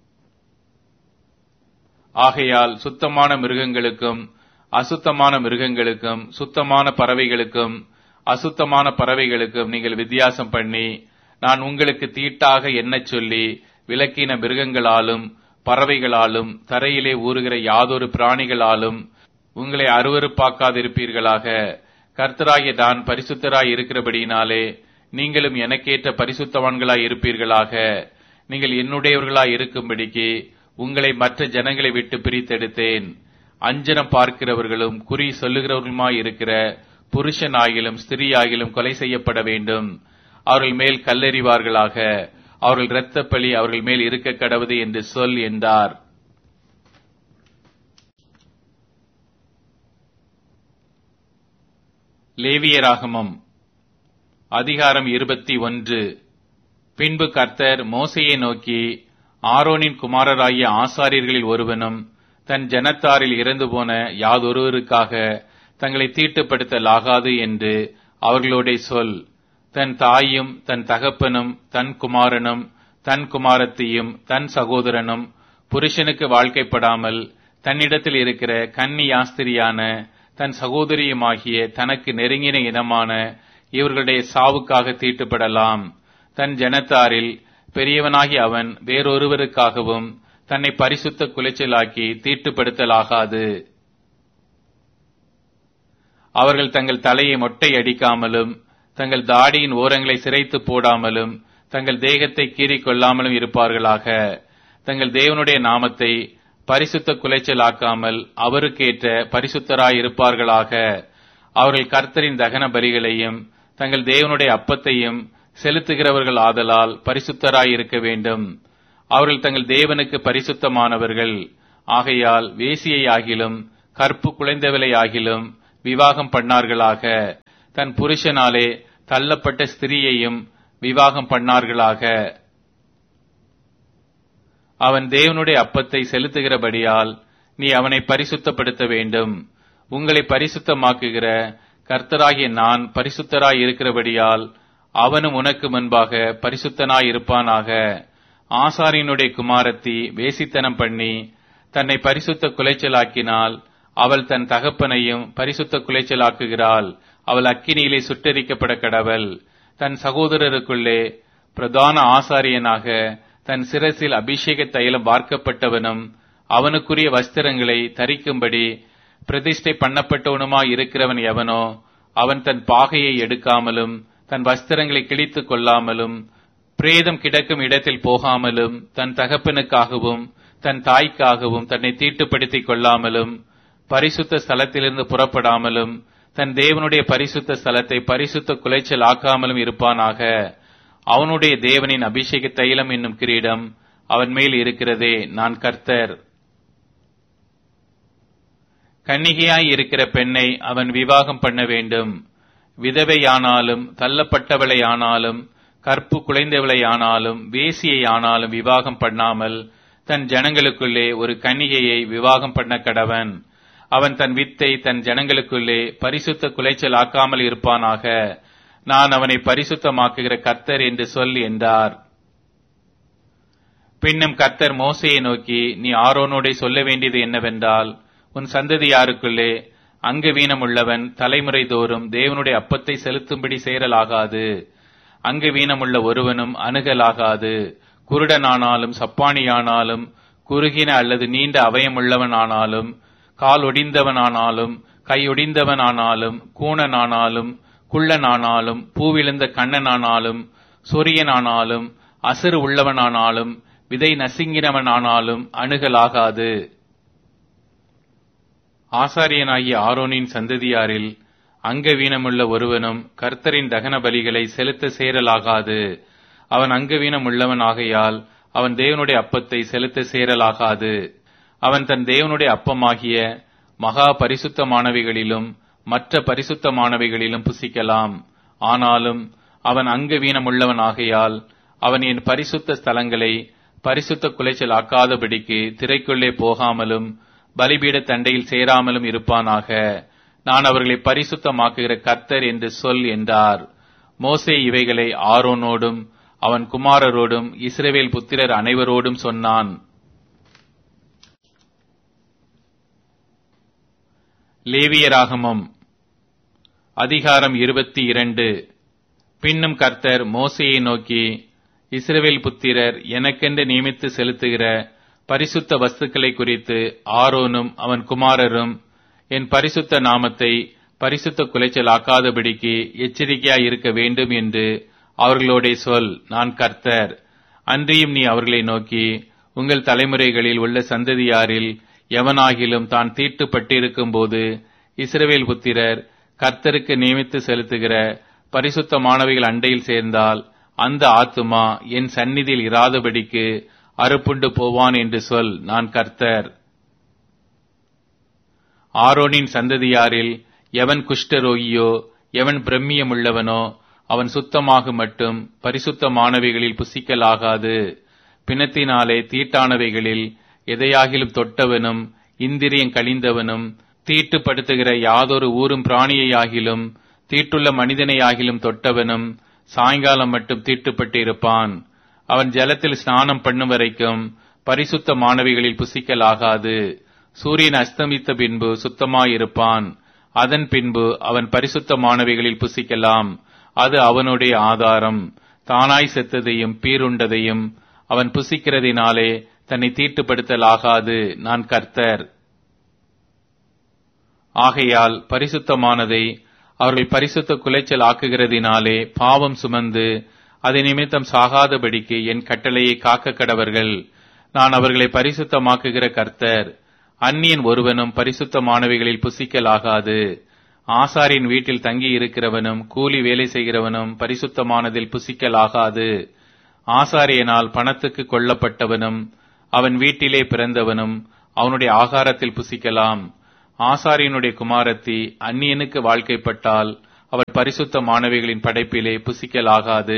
ஆகையால் சுத்தமான மிருகங்களுக்கும் அசுத்தமான மிருகங்களுக்கும் சுத்தமான பறவைகளுக்கும் அசுத்தமான பறவைகளுக்கும் நீங்கள் வித்தியாசம் பண்ணி நான் உங்களுக்கு தீட்டாக எண்ணச் சொல்லி விலக்கின மிருகங்களாலும் பறவைகளாலும் தரையிலே ஊறுகிற யாதொரு பிராணிகளாலும் உங்களை அருவறுப்பாக்காதிருப்பீர்களாக கர்த்தராகிய நான் பரிசுத்தராய் இருக்கிறபடியினாலே நீங்களும் எனக்கேற்ற பரிசுத்தவான்களாய் இருப்பீர்களாக நீங்கள் என்னுடையவர்களாய் இருக்கும்படிக்கு உங்களை மற்ற ஜனங்களை விட்டு பிரித்தெடுத்தேன் அஞ்சனம் பார்க்கிறவர்களும் குறி சொல்லுகிறவர்களுமாய் இருக்கிற புருஷன் ஆகிலும் ஸ்திரீ ஆகிலும் கொலை செய்யப்பட வேண்டும் அவர்கள் மேல் கல்லெறிவார்களாக அவர்கள் இரத்தப்பழி அவர்கள் மேல் இருக்க கடவுது என்று சொல் என்றார் லேவியராகமம் அதிகாரம் இருபத்தி ஒன்று பின்பு கர்த்தர் மோசையை நோக்கி ஆரோனின் குமாரராகிய ஆசாரியர்களில் ஒருவனும் தன் ஜனத்தாரில் இறந்து போன யாதொருவருக்காக தங்களை தீட்டுப்படுத்தலாகாது என்று அவர்களோட சொல் தன் தாயும் தன் தகப்பனும் தன் குமாரனும் தன் குமாரத்தியும் தன் சகோதரனும் புருஷனுக்கு வாழ்க்கைப்படாமல் தன்னிடத்தில் இருக்கிற கன்னி யாஸ்திரியான தன் சகோதரியுமாகிய தனக்கு நெருங்கின இனமான இவர்களுடைய சாவுக்காக தீட்டுப்படலாம் தன் ஜனத்தாரில் பெரியவனாகி அவன் வேறொருவருக்காகவும் தன்னை பரிசுத்த குலைச்சலாக்கி தீட்டுப்படுத்தலாகாது அவர்கள் தங்கள் தலையை மொட்டை அடிக்காமலும் தங்கள் தாடியின் ஓரங்களை சிரைத்து போடாமலும் தங்கள் தேகத்தை கீறிக் கொள்ளாமலும் இருப்பார்களாக தங்கள் தேவனுடைய நாமத்தை பரிசுத்த குலைச்சலாக்காமல் அவருக்கேற்ற பரிசுத்தராய் இருப்பார்களாக அவர்கள் கர்த்தரின் தகன பலிகளையும் தங்கள் தேவனுடைய அப்பத்தையும் செலுத்துகிறவர்கள் ஆதலால் பரிசுத்தராய் இருக்க வேண்டும் அவர்கள் தங்கள் தேவனுக்கு பரிசுத்தமானவர்கள் ஆகையால் வேசியை ஆகிலும் கற்பு குலைந்தவளை ஆகிலும் விவாகம் பண்ணார்களாக தன் புருஷனாலே தள்ளப்பட்ட ஸ்திரியையும் விவாகம் பண்ணார்களாக அவன் தேவனுடைய அப்பத்தை செலுத்துகிறபடியால் நீ அவனை பரிசுத்தப்படுத்த வேண்டும் உங்களை பரிசுத்தமாக்குகிற கர்த்தராகிய நான் பரிசுத்தராய் இருக்கிறபடியால் அவனும் உனக்கு முன்பாக பரிசுத்தனாய் இருப்பானாக ஆசாரியனுடைய குமாரத்தி வேசித்தனம் பண்ணி தன்னை பரிசுத்த குலைச்சலாக்கினால் அவள் தன் தகப்பனையும் பரிசுத்த குலைச்சலாக்குகிறாள் அவள் அக்கினியிலே சுட்டரிக்கப்பட கடவள் தன் சகோதரருக்குள்ளே பிரதான ஆசாரியனாக தன் சிரசில் அபிஷேக தைலம் வார்க்கப்பட்டவனும் அவனுக்குரிய வஸ்திரங்களை தரிக்கும்படி பிரதிஷ்டை பண்ணப்பட்டவனுமாய் இருக்கிறவன் எவனோ அவன் தன் பாகையை எடுக்காமலும் தன் வஸ்திரங்களை கிழித்துக் கொள்ளாமலும் பிரேதம் கிடக்கும் இடத்தில் போகாமலும் தன் தகப்பனுக்காகவும் தன் தாய்க்காகவும் தன்னை தீட்டுப்படுத்திக் கொள்ளாமலும் பரிசுத்த ஸ்தலத்திலிருந்து புறப்படாமலும் தன் தேவனுடைய பரிசுத்த ஸ்தலத்தை பரிசுத்த குலைச்சல் ஆக்காமலும் இருப்பானாக அவனுடைய தேவனின் அபிஷேக தைலம் என்னும் கிரீடம் அவன் மேல் இருக்கிறதே நான் கர்த்தர் கன்னிகையாய் இருக்கிற பெண்ணை அவன் விவாகம் பண்ண வேண்டும் விதவையானாலும் தள்ளப்பட்டவளையானாலும் கற்பு குலைந்தவளையானாலும் வேசியையானாலும் விவாகம் பண்ணாமல் தன் ஜனங்களுக்குள்ளே ஒரு கன்னிகையை விவாகம் பண்ண கடவன் அவன் தன் வித்தை தன் ஜனங்களுக்குள்ளே பரிசுத்த குலைச்சல் ஆக்காமல் இருப்பானாக நான் அவனை பரிசுத்தமாக்குகிற கர்த்தர் என்று சொல் என்றார் பின்னும் கர்த்தர் மோசையை நோக்கி நீ ஆரோனோடே சொல்ல வேண்டியது என்னவென்றால் உன் சந்ததியாருக்குள்ளே அங்கு வீணமுள்ளவன் தலைமுறை தோறும் தேவனுடைய அப்பத்தை செலுத்தும்படி சேரலாகாது அங்கு வீணமுள்ள ஒருவனும் அணுகலாகாது குருடனானாலும் சப்பானியானாலும் குறுகின அல்லது நீண்ட அவயமுள்ளவனானாலும் கால் ஒடிந்தவனானாலும் கை ஒடிந்தவனானாலும் கூணனானாலும் குள்ளனானாலும் பூவிழுந்த கண்ணனானாலும் சொரியனானாலும் அசுறு உள்ளவனானாலும் விதை நசுங்கினவனானாலும் அணுகலாகாது ஆசாரியனாகிய ஆரோனின் சந்ததியாரில் அங்கவீனமுள்ள ஒருவனும் கர்த்தரின் தகன பலிகளை செலுத்த சேரலாகாது அவன் அங்கவீனம் உள்ளவன் ஆகையால் அவன் தேவனுடைய அப்பத்தை செலுத்த சேரலாகாது அவன் தன் தேவனுடைய அப்பமாகிய மகா பரிசுத்தமானவைகளிலும் மற்ற பரிசுத்தமானவைகளிலும் புசிக்கலாம் ஆனாலும் அவன் அங்கவீனம் உள்ளவன் ஆகையால் அவன் என் பரிசுத்த ஸ்தலங்களை பரிசுத்த குலைச்சல் ஆக்காதபடிக்கு திரைக்குள்ளே போகாமலும் பலிபீட தண்டையில் சேராமலும் இருப்பானாக நான் அவர்களை பரிசுத்தமாக்குகிற கர்த்தர் என்று சொல் என்றார் மோசே இவைகளை ஆரோனோடும் அவன் குமாரரோடும் இஸ்ரவேல் புத்திரர் அனைவரோடும் சொன்னான் லேவியராகமம் அதிகாரம் இருபத்தி இரண்டு பின்னும் கர்த்தர் மோசையை நோக்கி இஸ்ரவேல் புத்திரர் எனக்கென்று நியமித்து செலுத்துகிற பரிசுத்த வஸ்துக்களை குறித்து ஆரோனும் அவன் குமாரரும் என் பரிசுத்த நாமத்தை பரிசுத்த குலைச்சல் ஆக்காதபடிக்கு எச்சரிக்கையாய் இருக்க வேண்டும் என்று அவர்களோடே சொல் நான் கர்த்தர் அன்றியும் நீ அவர்களை நோக்கி உங்கள் தலைமுறைகளில் உள்ள சந்ததியாரில் எவனாகிலும் தான் தீட்டுப்பட்டிருக்கும் போது இஸ்ரவேல் புத்திரர் கர்த்தருக்கு நியமித்து செலுத்துகிற பரிசுத்தமானவைகள் அண்டையில் சேர்ந்தால் அந்த ஆத்துமா என் சந்நிதியில் இராதபடிக்கு அறுப்புண்டு போவான் என்று சொல் நான் கர்த்தர் ஆரோனின் சந்ததியாரில் எவன் குஷ்டரோகியோ எவன் பிரம்மியமுள்ளவனோ அவன் சுத்தமாக மட்டும் பரிசுத்தமானவைகளில் புசிக்கலாகாது பிணத்தினாலே தீட்டானவைகளில் எதையாகிலும் தொட்டவனும் இந்திரியம் கழிந்தவனும் தீட்டுப்படுத்துகிற யாதொரு ஊரும் பிராணியையாகிலும் தீட்டுள்ள மனிதனையாகிலும் தொட்டவனும் சாயங்காலம் மட்டும் தீட்டுப்பட்டு இருப்பான் அவன் ஜலத்தில் ஸ்நானம் பண்ணும் வரைக்கும் பரிசுத்த மாணவிகளில் புசிக்கலாகாது சூரியன் அஸ்தமித்த பின்பு சுத்தமாயிருப்பான் அதன் பின்பு அவன் பரிசுத்த மாணவிகளில் புசிக்கலாம் அது அவனுடைய ஆதாரம் தானாய் செத்ததையும் பீருண்டதையும் அவன் புசிக்கிறதினாலே தன்னை தீட்டுப்படுத்தலாகாது நான் கர்த்தர் ஆகையால் பரிசுத்தமானதை அவர்கள் பரிசுத்த குலைச்சல் ஆக்குகிறதினாலே பாவம் சுமந்து அதை நிமித்தம் சாகாதபடிக்கு என் கட்டளையை காக்க கடவர்கள் நான் அவர்களை பரிசுத்தமாக்குகிற கர்த்தர் அந்நியன் ஒருவனும் பரிசுத்தமானவைகளில் புசிக்கலாகாது ஆசாரின் வீட்டில் தங்கி இருக்கிறவனும் கூலி வேலை செய்கிறவனும் பரிசுத்தமானதில் புசிக்கலாகாது ஆசாரியனால் பணத்துக்கு கொல்லப்பட்டவனும் அவன் வீட்டிலே பிறந்தவனும் அவனுடைய ஆகாரத்தில் புசிக்கலாம் ஆசாரியனுடைய குமாரத்தி அந்நியனுக்கு வாழ்க்கைப்பட்டால் அவள் பரிசுத்த மாணவிகளின் படைப்பிலே புசிக்கலாகாது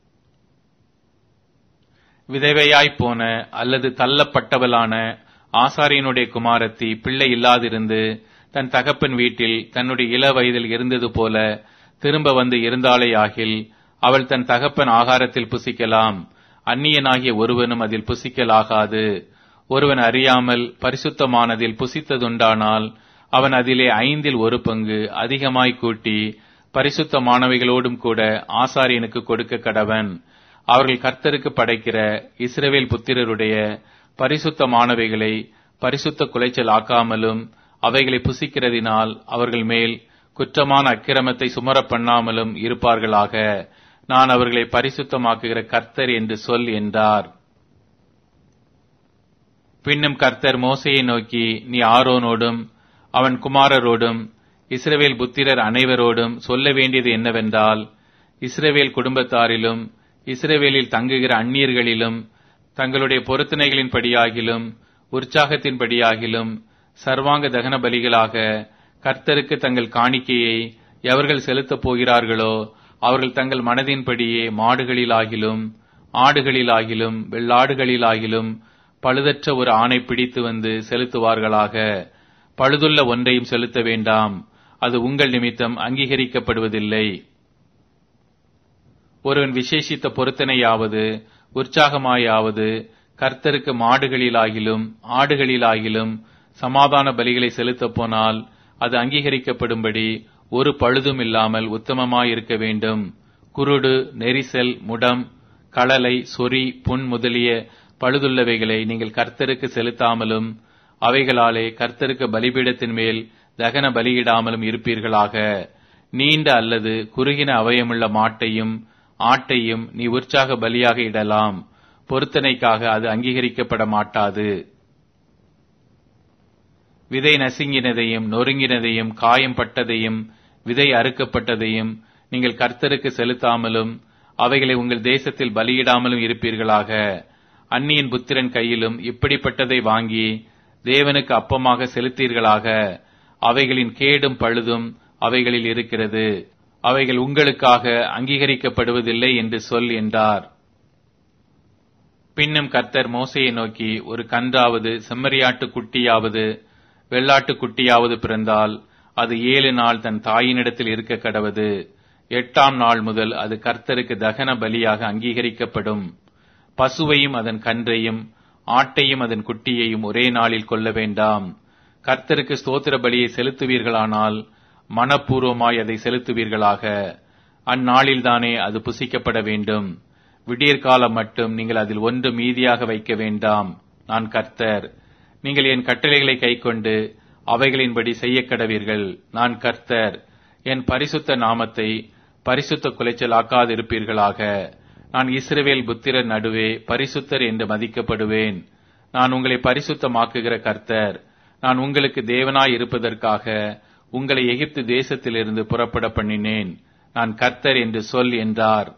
விதவையாய்ப் போன அல்லது தள்ளப்பட்டவளான ஆசாரியனுடைய குமாரத்தி பிள்ளை இல்லாதிருந்து தன் தகப்பன் வீட்டில் தன்னுடைய இள வயதில் இருந்தது போல திரும்ப வந்து இருந்தாளேயாகில் அவள் தன் தகப்பன் ஆகாரத்தில் புசிக்கலாம் அந்நியனாகிய ஒருவனும் அதில் புசிக்கலாகாது ஒருவன் அறியாமல் பரிசுத்தமானதில் புசித்ததுண்டானால் அவன் அதிலே ஐந்தில் ஒரு பங்கு அதிகமாய் கூட்டி பரிசுத்தமானவைகளோடும் கூட ஆசாரியனுக்கு கொடுக்க கடவன் அவர்கள் கர்த்தருக்கு படைக்கிற இஸ்ரவேல் புத்திரருடைய பரிசுத்தமானவைகளை பரிசுத்த குலைச்சல் ஆக்காமலும் அவைகளை புசிக்கிறதினால் அவர்கள் மேல் குற்றமான அக்கிரமத்தை சுமர பண்ணாமலும் இருப்பார்களாக நான் அவர்களை பரிசுத்தமாக்குகிற கர்த்தர் என்று சொல் என்றார் பின்னும் கர்த்தர் மோசையை நோக்கி நீ ஆரோனோடும் அவன் குமாரரோடும் இஸ்ரவேல் புத்திரர் அனைவரோடும் சொல்ல வேண்டியது என்னவென்றால் இஸ்ரவேல் குடும்பத்தாரிலும் இஸ்ரவேலில் தங்குகிற அந்நியர்களிலும் தங்களுடைய பொருத்தனைகளின்படியாகிலும் உற்சாகத்தின்படியாகிலும் சர்வாங்க தகன பலிகளாக கர்த்தருக்கு தங்கள் காணிக்கையை எவர்கள் செலுத்தப் போகிறார்களோ அவர்கள் தங்கள் மனதின்படியே மாடுகளிலாகிலும் ஆடுகளிலாகிலும் வெள்ளாடுகளிலாகிலும் பழுதற்ற ஒரு ஆணை பிடித்து வந்து செலுத்துவார்களாக பழுதுள்ள ஒன்றையும் செலுத்த வேண்டாம் அது உங்கள் நிமித்தம் அங்கீகரிக்கப்படுவதில்லை ஒருவன் விசேஷித்த பொருத்தனையாவது உற்சாகமாயாவது கர்த்தருக்கு மாடுகளிலாகிலும் ஆடுகளிலாகிலும் சமாதான பலிகளை செலுத்தப் போனால் அது அங்கீகரிக்கப்படும்படி ஒரு பழுதும் இல்லாமல் உத்தமமாயிருக்க வேண்டும் குருடு நெரிசல் முடம் களலை சொறி புண் முதலிய பழுதுள்ளவைகளை நீங்கள் கர்த்தருக்கு செலுத்தாமலும் அவைகளாலே கர்த்தருக்கு பலிபீடத்தின் மேல் தகன பலியிடாமலும் இருப்பீர்களாக நீண்ட அல்லது குறுகின அவயமுள்ள மாட்டையும் ஆட்டையும் நீ உற்சாக பலியாக இடலாம் பொருத்தனைக்காக அது அங்கீகரிக்கப்பட மாட்டாது விதை நசுங்கினதையும் நொறுங்கினதையும் காயம் பட்டதையும் விதை அறுக்கப்பட்டதையும் நீங்கள் கர்த்தருக்கு செலுத்தாமலும் அவைகளை உங்கள் தேசத்தில் பலியிடாமலும் இருப்பீர்களாக அந்நியன் புத்திரன் கையிலும் இப்படிப்பட்டதை வாங்கி தேவனுக்கு அப்பமாக செலுத்தீர்களாக அவைகளின் கேடும் பழுதும் அவைகளில் இருக்கிறது அவைகள் உங்களுக்காக அங்கீகரிக்கப்படுவதில்லை என்று சொல் என்றார் பின்னும் கர்த்தர் மோசையை நோக்கி ஒரு கன்றாவது செம்மறியாட்டு குட்டியாவது வெள்ளாட்டு குட்டியாவது பிறந்தால் அது ஏழு நாள் தன் தாயினிடத்தில் இருக்க கடவது எட்டாம் நாள் முதல் அது கர்த்தருக்கு தகன பலியாக அங்கீகரிக்கப்படும் பசுவையும் அதன் கன்றையும் ஆட்டையும் அதன் குட்டியையும் ஒரே நாளில் கொள்ள வேண்டாம் கர்த்தருக்கு ஸ்தோத்திர பலியை செலுத்துவீர்களானால் மனப்பூர்வமாய் அதை செலுத்துவீர்களாக அந்நாளில்தானே அது புசிக்கப்பட வேண்டும் விடியற்காலம் மட்டும் நீங்கள் அதில் ஒன்று மீதியாக வைக்க வேண்டாம் நான் கர்த்தர் நீங்கள் என் கட்டளைகளை கைக்கொண்டு அவைகளின்படி செய்ய கடவீர்கள் நான் கர்த்தர் என் பரிசுத்த நாமத்தை பரிசுத்த குலைச்சலாக்காதிருப்பீர்களாக நான் இஸ்ரவேல் புத்திரர் நடுவே பரிசுத்தர் என்று மதிக்கப்படுவேன் நான் உங்களை பரிசுத்தமாக்குகிற கர்த்தர் நான் உங்களுக்கு தேவனாய் இருப்பதற்காக உங்களை எகிப்து தேசத்திலிருந்து புறப்பட பண்ணினேன் நான் கர்த்தர் என்று சொல் என்றார்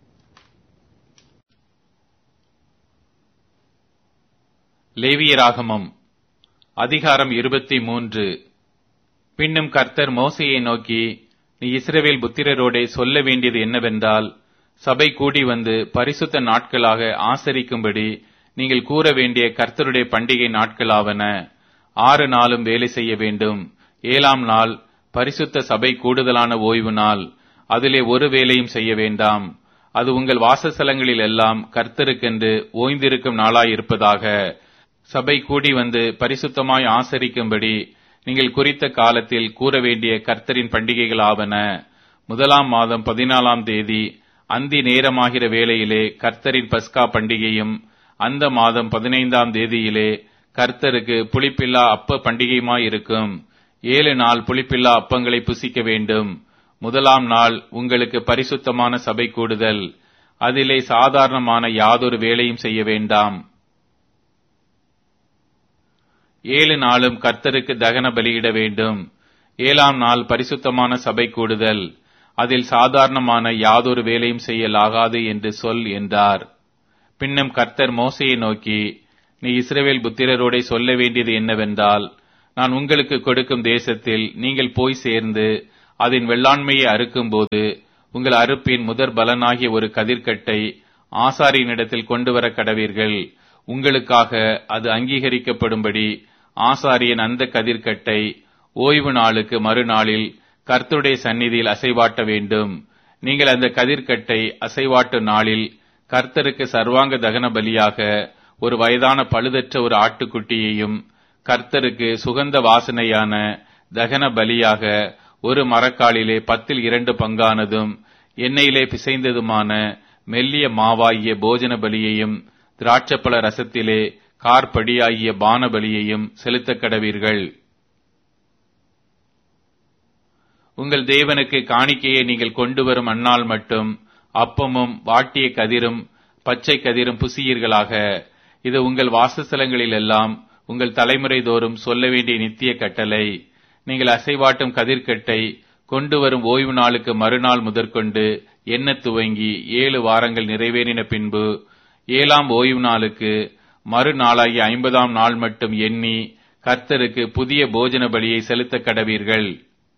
லேவியராகமம் அதிகாரம் இருபத்தி மூன்று பின்னும் கர்த்தர் மோசையை நோக்கி நீ இஸ்ரவேல் புத்திரரோடே சொல்ல வேண்டியது என்னவென்றால் சபை கூடி வந்து பரிசுத்த நாட்களாக ஆசரிக்கும்படி நீங்கள் கூற வேண்டிய கர்த்தருடைய பண்டிகை நாட்களாவன ஆறு நாளும் வேலை செய்ய வேண்டும் ஏழாம் நாள் பரிசுத்த சபை கூடுதலான ஓய்வு நாள் அதிலே ஒரு வேலையும் செய்ய வேண்டாம் அது உங்கள் வாசஸ்தலங்களில் எல்லாம் கர்த்தருக்கென்று ஓய்ந்திருக்கும் நாளாயிருப்பதாக சபை கூடி வந்து பரிசுத்தமாய் ஆசரிக்கும்படி நீங்கள் குறித்த காலத்தில் கூற வேண்டிய கர்த்தரின் பண்டிகைகளாவன முதலாம் மாதம் பதினாலாம் தேதி அந்தி நேரமாகிற வேளையிலே கர்த்தரின் பஸ்கா பண்டிகையும் அந்த மாதம் பதினைந்தாம் தேதியிலே கர்த்தருக்கு புளிப்பில்லா அப்ப பண்டிகையுமாயிருக்கும் ஏழு நாள் புளிப்பில்லா அப்பங்களை புசிக்க வேண்டும் முதலாம் நாள் உங்களுக்கு பரிசுத்தமான சபை கூடுதல் அதிலே சாதாரணமான யாதொரு வேலையும் செய்ய வேண்டாம் ஏழு நாளும் கர்த்தருக்கு தகன பலியிட வேண்டும் ஏழாம் நாள் பரிசுத்தமான சபை கூடுதல் அதில் சாதாரணமான யாதொரு வேலையும் செய்யலாகாது என்று சொல் என்றார் பின்னும் கர்த்தர் மோசையை நோக்கி நீ இஸ்ரவேல் புத்திரரோடே சொல்ல வேண்டியது என்னவென்றால் நான் உங்களுக்கு கொடுக்கும் தேசத்தில் நீங்கள் போய் சேர்ந்து அதன் வெள்ளாண்மையை அறுக்கும்போது உங்கள் அறுப்பின் முதற் பலனாகிய ஒரு கதிர்க்கட்டை ஆசாரியனிடத்தில் கொண்டு வர கடவீர்கள் உங்களுக்காக அது அங்கீகரிக்கப்படும்படி ஆசாரியன் அந்த கதிர்க்கட்டை ஓய்வு நாளுக்கு மறுநாளில் கர்த்தருடைய சந்நிதியில் அசைவாட்ட வேண்டும் நீங்கள் அந்த கதிர்க்கட்டை அசைவாட்டு நாளில் கர்த்தருக்கு சர்வாங்க தகன பலியாக ஒரு வயதான பழுதற்ற ஒரு ஆட்டுக்குட்டியையும் கர்த்தருக்கு சுகந்த வாசனையான தகன பலியாக ஒரு மரக்காலிலே பத்தில் இரண்டு பங்கானதும் எண்ணெயிலே பிசைந்ததுமான மெல்லிய மாவாகிய போஜன பலியையும் திராட்சப்பழ ரசத்திலே கார்படியாகிய பான பலியையும் செலுத்தக் கடவீர்கள் உங்கள் தேவனுக்கு காணிக்கையை நீங்கள் கொண்டு வரும் அந்நாள் மட்டும் அப்பமும் வாட்டிய கதிரும் பச்சை கதிரும் புசியீர்களாக இது உங்கள் வாசஸ்தலங்களில் எல்லாம் உங்கள் தலைமுறை தோறும் சொல்ல வேண்டிய நித்திய கட்டளை நீங்கள் அசைவாட்டும் கதிர்க்கட்டை கொண்டு வரும் ஓய்வு நாளுக்கு மறுநாள் முதற்கொண்டு எண்ண துவங்கி ஏழு வாரங்கள் நிறைவேறின பின்பு ஏழாம் ஓய்வு நாளுக்கு மறுநாளாகிய ஐம்பதாம் நாள் மட்டும் எண்ணி கர்த்தருக்கு புதிய போஜன பலியை செலுத்த கடவீர்கள்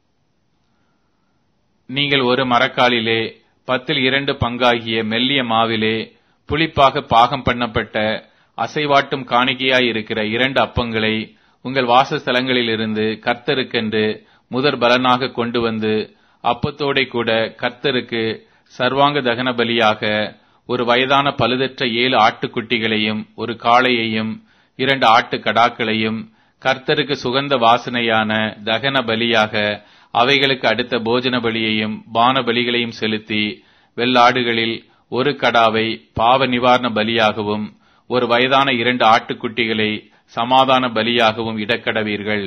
நீங்கள் ஒரு மரக்காலிலே பத்தில் இரண்டு பங்காகிய மெல்லிய மாவிலே புளிப்பாக பாகம் பண்ணப்பட்ட அசைவாட்டும் காணிக்கையாய் இருக்கிற இரண்டு அப்பங்களை உங்கள் வாசஸ்தலங்களிலிருந்து கர்த்தருக்கென்று முதற் பலனாக கொண்டு வந்து அப்பத்தோடே கூட கர்த்தருக்கு சர்வாங்க தகன பலியாக ஒரு வயதான பழுதற்ற ஏழு ஆட்டுக்குட்டிகளையும் ஒரு காளையையும் இரண்டு ஆட்டு கடாக்களையும் கர்த்தருக்கு சுகந்த வாசனையான தகன பலியாக அவைகளுக்கு அடுத்த போஜன பலியையும் பான பலிகளையும் செலுத்தி வெள்ளாடுகளில் ஒரு கடாவை பாவ நிவாரண பலியாகவும் ஒரு வயதான இரண்டு ஆட்டுக்குட்டிகளை சமாதான பலியாகவும் இடக்கடவீர்கள்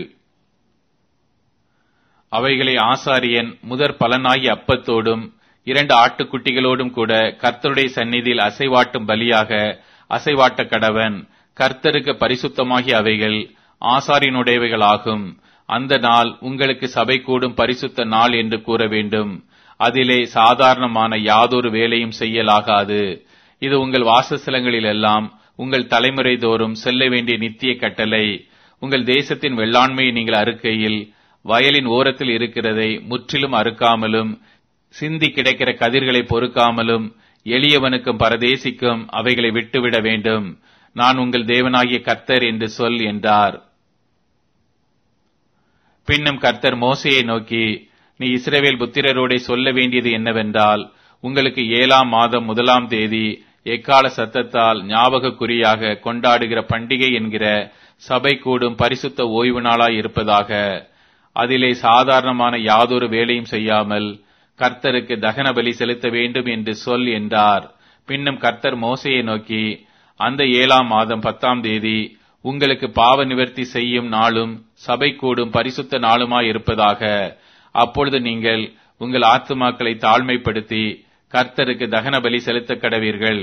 அவைகளை ஆசாரியன் முதற் பலனாகி அப்பத்தோடும் இரண்டு ஆட்டுக்குட்டிகளோடும் கூட கர்த்தருடைய சந்நிதியில் அசைவாட்டும் பலியாக அசைவாட்ட கடவன் கர்த்தருக்கு பரிசுத்தமாகி அவைகள் ஆசாரியனுடையவைகளாகும் அந்த நாள் உங்களுக்கு சபை கூடும் பரிசுத்த நாள் என்று கூற வேண்டும் அதிலே சாதாரணமான யாதொரு வேலையும் செய்யலாகாது இது உங்கள் வாசஸ்தலங்களில் எல்லாம் உங்கள் தலைமுறை தோறும் செல்ல வேண்டிய நித்திய கட்டளை உங்கள் தேசத்தின் வெள்ளாண்மையை நீங்கள் அறுக்கையில் வயலின் ஓரத்தில் இருக்கிறதை முற்றிலும் அறுக்காமலும் சிந்தி கிடைக்கிற கதிர்களை பொறுக்காமலும் எளியவனுக்கும் பரதேசிக்கும் அவைகளை விட்டுவிட வேண்டும் நான் உங்கள் தேவனாகிய கர்த்தர் என்று சொல் என்றார் பின்னும் கர்த்தர் மோசையை நோக்கி நீ இஸ்ரவேல் புத்திரரோடே சொல்ல வேண்டியது என்னவென்றால் உங்களுக்கு ஏழாம் மாதம் முதலாம் தேதி எக்கால சத்தத்தால் ஞாபக குறியாக கொண்டாடுகிற பண்டிகை என்கிற சபை கூடும் பரிசுத்த ஓய்வு நாளாய் இருப்பதாக அதிலே சாதாரணமான யாதொரு வேலையும் செய்யாமல் கர்த்தருக்கு தகன பலி செலுத்த வேண்டும் என்று சொல் என்றார் பின்னும் கர்த்தர் மோசையை நோக்கி அந்த ஏழாம் மாதம் பத்தாம் தேதி உங்களுக்கு பாவ நிவர்த்தி செய்யும் நாளும் சபை கூடும் பரிசுத்த நாளுமாய் இருப்பதாக அப்பொழுது நீங்கள் உங்கள் ஆத்துமாக்களை தாழ்மைப்படுத்தி கர்த்தருக்கு தகன பலி செலுத்த கடவீர்கள்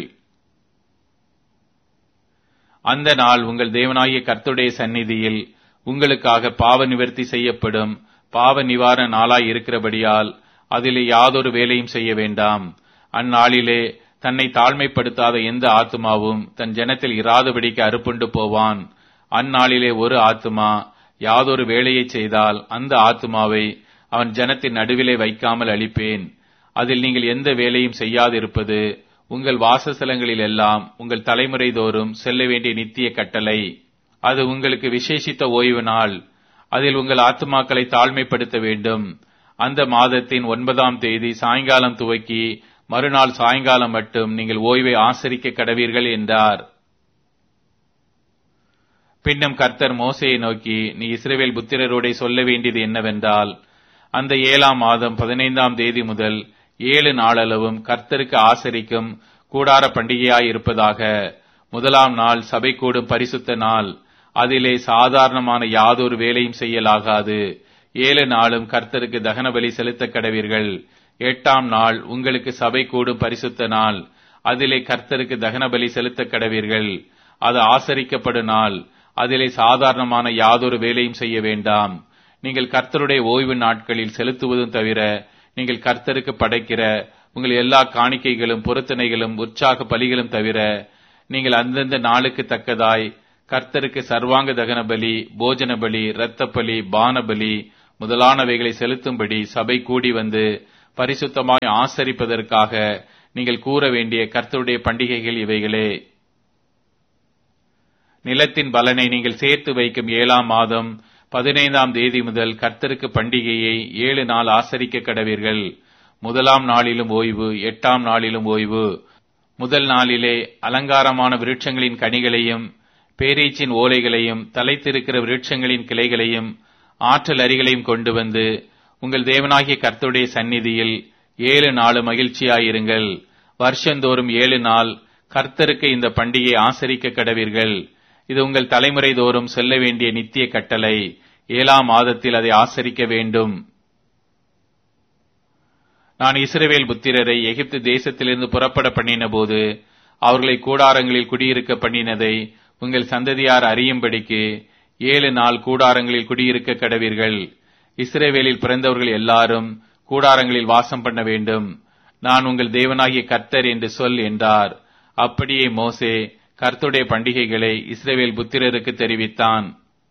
அந்த நாள் உங்கள் தேவனாகிய கர்த்தருடைய சந்நிதியில் உங்களுக்காக பாவ நிவர்த்தி செய்யப்படும் பாவ நிவாரண நாளாய் இருக்கிறபடியால் அதிலே யாதொரு வேலையும் செய்ய வேண்டாம் அந்நாளிலே தன்னை தாழ்மைப்படுத்தாத எந்த ஆத்மாவும் தன் ஜனத்தில் இராதபடிக்கு அறுப்புண்டு போவான் அந்நாளிலே ஒரு ஆத்மா யாதொரு வேலையை செய்தால் அந்த ஆத்மாவை அவன் ஜனத்தின் நடுவிலே வைக்காமல் அழிப்பேன் அதில் நீங்கள் எந்த வேலையும் செய்யாதிருப்பது உங்கள் வாசஸ்தலங்களில் எல்லாம் உங்கள் தலைமுறை தோறும் செல்ல வேண்டிய நித்திய கட்டளை அது உங்களுக்கு விசேஷித்த ஓய்வு நாள் அதில் உங்கள் ஆத்துமாக்களை தாழ்மைப்படுத்த வேண்டும் அந்த மாதத்தின் ஒன்பதாம் தேதி சாயங்காலம் துவக்கி மறுநாள் சாயங்காலம் மட்டும் நீங்கள் ஓய்வை ஆசரிக்க கடவீர்கள் என்றார் பின்னும் கர்த்தர் மோசையை நோக்கி நீ இஸ்ரேவேல் புத்திரரோடே சொல்ல வேண்டியது என்னவென்றால் அந்த ஏழாம் மாதம் பதினைந்தாம் தேதி முதல் ஏழு நாளளவும் கர்த்தருக்கு ஆசரிக்கும் கூடார பண்டிகையாய் இருப்பதாக முதலாம் நாள் சபை கூடும் பரிசுத்த நாள் அதிலே சாதாரணமான யாதொரு வேலையும் செய்யலாகாது ஏழு நாளும் கர்த்தருக்கு தகன பலி செலுத்த கடவீர்கள் எட்டாம் நாள் உங்களுக்கு சபை கூடும் பரிசுத்த நாள் அதிலே கர்த்தருக்கு தகன பலி செலுத்த கடவீர்கள் அது ஆசரிக்கப்படும் நாள் அதிலே சாதாரணமான யாதொரு வேலையும் செய்ய வேண்டாம் நீங்கள் கர்த்தருடைய ஓய்வு நாட்களில் செலுத்துவதும் தவிர நீங்கள் கர்த்தருக்கு படைக்கிற உங்கள் எல்லா காணிக்கைகளும் பொருத்தனைகளும் உற்சாக பலிகளும் தவிர நீங்கள் அந்தந்த நாளுக்கு தக்கதாய் கர்த்தருக்கு சர்வாங்க தகன பலி போஜன பலி இரத்த பலி பான பலி முதலானவைகளை செலுத்தும்படி சபை கூடி வந்து பரிசுத்தமாய் ஆசரிப்பதற்காக நீங்கள் கூற வேண்டிய கர்த்தருடைய பண்டிகைகள் இவைகளே நிலத்தின் பலனை நீங்கள் சேர்த்து வைக்கும் ஏழாம் மாதம் பதினைந்தாம் தேதி முதல் கர்த்தருக்கு பண்டிகையை ஏழு நாள் ஆசரிக்க கடவீர்கள் முதலாம் நாளிலும் ஓய்வு எட்டாம் நாளிலும் ஓய்வு முதல் நாளிலே அலங்காரமான விருட்சங்களின் கனிகளையும் பேரீச்சின் ஓலைகளையும் தலைத்திருக்கிற விருட்சங்களின் கிளைகளையும் ஆற்றல் அரிகளையும் கொண்டு வந்து உங்கள் தேவனாகிய கர்த்தருடைய சந்நிதியில் ஏழு நாள் மகிழ்ச்சியாயிருங்கள் வருஷந்தோறும் ஏழு நாள் கர்த்தருக்கு இந்த பண்டிகை ஆசரிக்க கடவீர்கள் இது உங்கள் தலைமுறை தோறும் செல்ல வேண்டிய நித்திய கட்டளை ஏழாம் மாதத்தில் அதை ஆசரிக்க வேண்டும் நான் இஸ்ரவேல் புத்திரரை எகிப்து தேசத்திலிருந்து புறப்பட பண்ணின போது அவர்களை கூடாரங்களில் குடியிருக்க பண்ணினதை உங்கள் சந்ததியார் அறியும்படிக்கு ஏழு நாள் கூடாரங்களில் குடியிருக்க கடவீர்கள் இஸ்ரேவேலில் பிறந்தவர்கள் எல்லாரும் கூடாரங்களில் வாசம் பண்ண வேண்டும் நான் உங்கள் தேவனாகிய கர்த்தர் என்று சொல் என்றார் அப்படியே மோசே கர்த்துடைய பண்டிகைகளை இஸ்ரேவேல் புத்திரருக்கு தெரிவித்தான்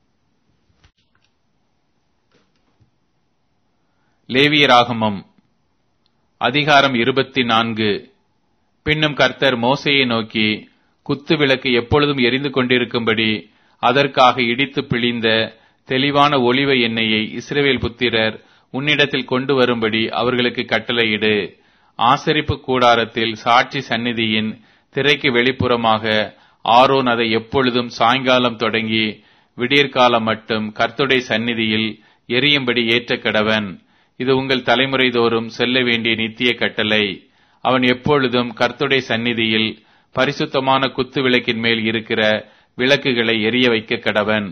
லேவியராகமம் அதிகாரம் இருபத்தி நான்கு பின்னும் கர்த்தர் மோசையை நோக்கி குத்து விளக்கு எப்பொழுதும் எரிந்து கொண்டிருக்கும்படி அதற்காக இடித்து பிழிந்த தெளிவான ஒளிவ எண்ணெயை இஸ்ரேவேல் புத்திரர் உன்னிடத்தில் கொண்டு வரும்படி அவர்களுக்கு கட்டளையிடு ஆசரிப்பு கூடாரத்தில் சாட்சி சந்நிதியின் திரைக்கு வெளிப்புறமாக ஆரோன் அதை எப்பொழுதும் சாயங்காலம் தொடங்கி விடியற்காலம் மட்டும் கர்த்துடைய சந்நிதியில் எரியும்படி ஏற்ற கடவன் இது உங்கள் தலைமுறை தோறும் செல்ல வேண்டிய நித்திய கட்டளை அவன் எப்பொழுதும் கர்த்துடைய சந்நிதியில் பரிசுத்தமான குத்து விளக்கின் மேல் இருக்கிற விளக்குகளை எரிய வைக்க கடவன்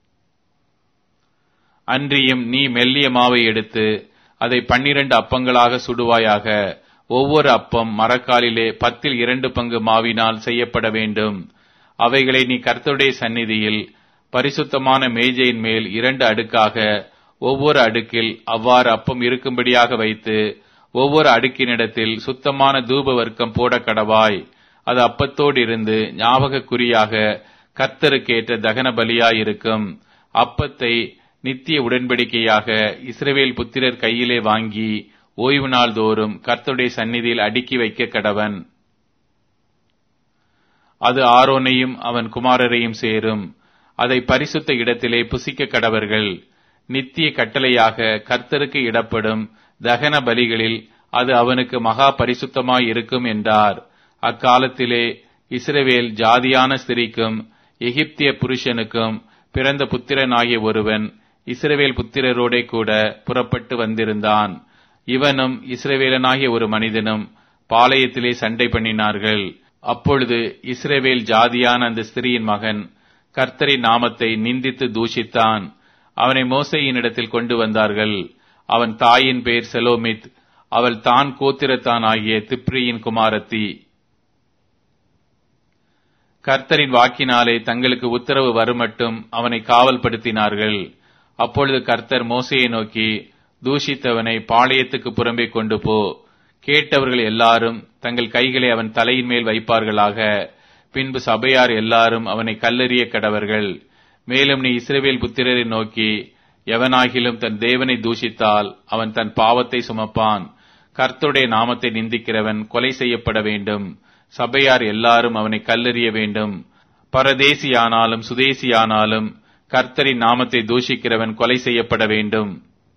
அன்றியும் நீ மெல்லிய மாவை எடுத்து அதை பன்னிரண்டு அப்பங்களாக சுடுவாயாக ஒவ்வொரு அப்பம் மரக்காலிலே பத்தில் இரண்டு பங்கு மாவினால் செய்யப்பட வேண்டும் அவைகளை நீ கர்த்தருடைய சந்நிதியில் பரிசுத்தமான மேஜையின் மேல் இரண்டு அடுக்காக ஒவ்வொரு அடுக்கில் அவ்வாறு அப்பம் இருக்கும்படியாக வைத்து ஒவ்வொரு அடுக்கினிடத்தில் சுத்தமான தூப வர்க்கம் போட கடவாய் அது அப்பத்தோடு இருந்து ஞாபக குறியாக கர்த்தருக்கேற்ற தகன பலியாயிருக்கும் அப்பத்தை நித்திய உடன்படிக்கையாக இஸ்ரவேல் புத்திரர் கையிலே வாங்கி ஓய்வு நாள் தோறும் கர்த்தருடைய சந்நிதியில் அடுக்கி வைக்க கடவன் அது ஆரோனையும் அவன் குமாரரையும் சேரும் அதை பரிசுத்த இடத்திலே புசிக்க கடவர்கள் நித்திய கட்டளையாக கர்த்தருக்கு இடப்படும் தகன பலிகளில் அது அவனுக்கு மகா பரிசுத்தமாய் இருக்கும் என்றார் அக்காலத்திலே இஸ்ரவேல் ஜாதியான ஸ்திரிக்கும் எகிப்திய புருஷனுக்கும் பிறந்த புத்திரனாகிய ஒருவன் இஸ்ரவேல் புத்திரரோடே கூட புறப்பட்டு வந்திருந்தான் இவனும் இஸ்ரவேலனாகிய ஒரு மனிதனும் பாளையத்திலே சண்டை பண்ணினார்கள் அப்பொழுது இஸ்ரவேல் ஜாதியான அந்த ஸ்திரியின் மகன் கர்த்தரின் நாமத்தை நிந்தித்து தூஷித்தான் அவனை மோசையினிடத்தில் கொண்டு வந்தார்கள் அவன் தாயின் பெயர் செலோமித் அவள் தான் கோத்திரத்தான் ஆகிய திப்ரியின் குமாரத்தி கர்த்தரின் வாக்கினாலே தங்களுக்கு உத்தரவு வருமட்டும் அவனை காவல்படுத்தினார்கள் அப்பொழுது கர்த்தர் மோசையை நோக்கி தூஷித்தவனை பாளையத்துக்கு புறம்பே கொண்டு போ கேட்டவர்கள் எல்லாரும் தங்கள் கைகளை அவன் தலையின் மேல் வைப்பார்களாக பின்பு சபையார் எல்லாரும் அவனை கல்லெறிய கடவர்கள் மேலும் நீ இஸ்ரவேல் புத்திரரை நோக்கி எவனாகிலும் தன் தேவனை தூஷித்தால் அவன் தன் பாவத்தை சுமப்பான் கர்த்தருடைய நாமத்தை நிந்திக்கிறவன் கொலை செய்யப்பட வேண்டும் சபையார் எல்லாரும் அவனை கல்லெறிய வேண்டும் பரதேசியானாலும் சுதேசியானாலும் கர்த்தரின் நாமத்தை தூஷிக்கிறவன் கொலை செய்யப்பட வேண்டும்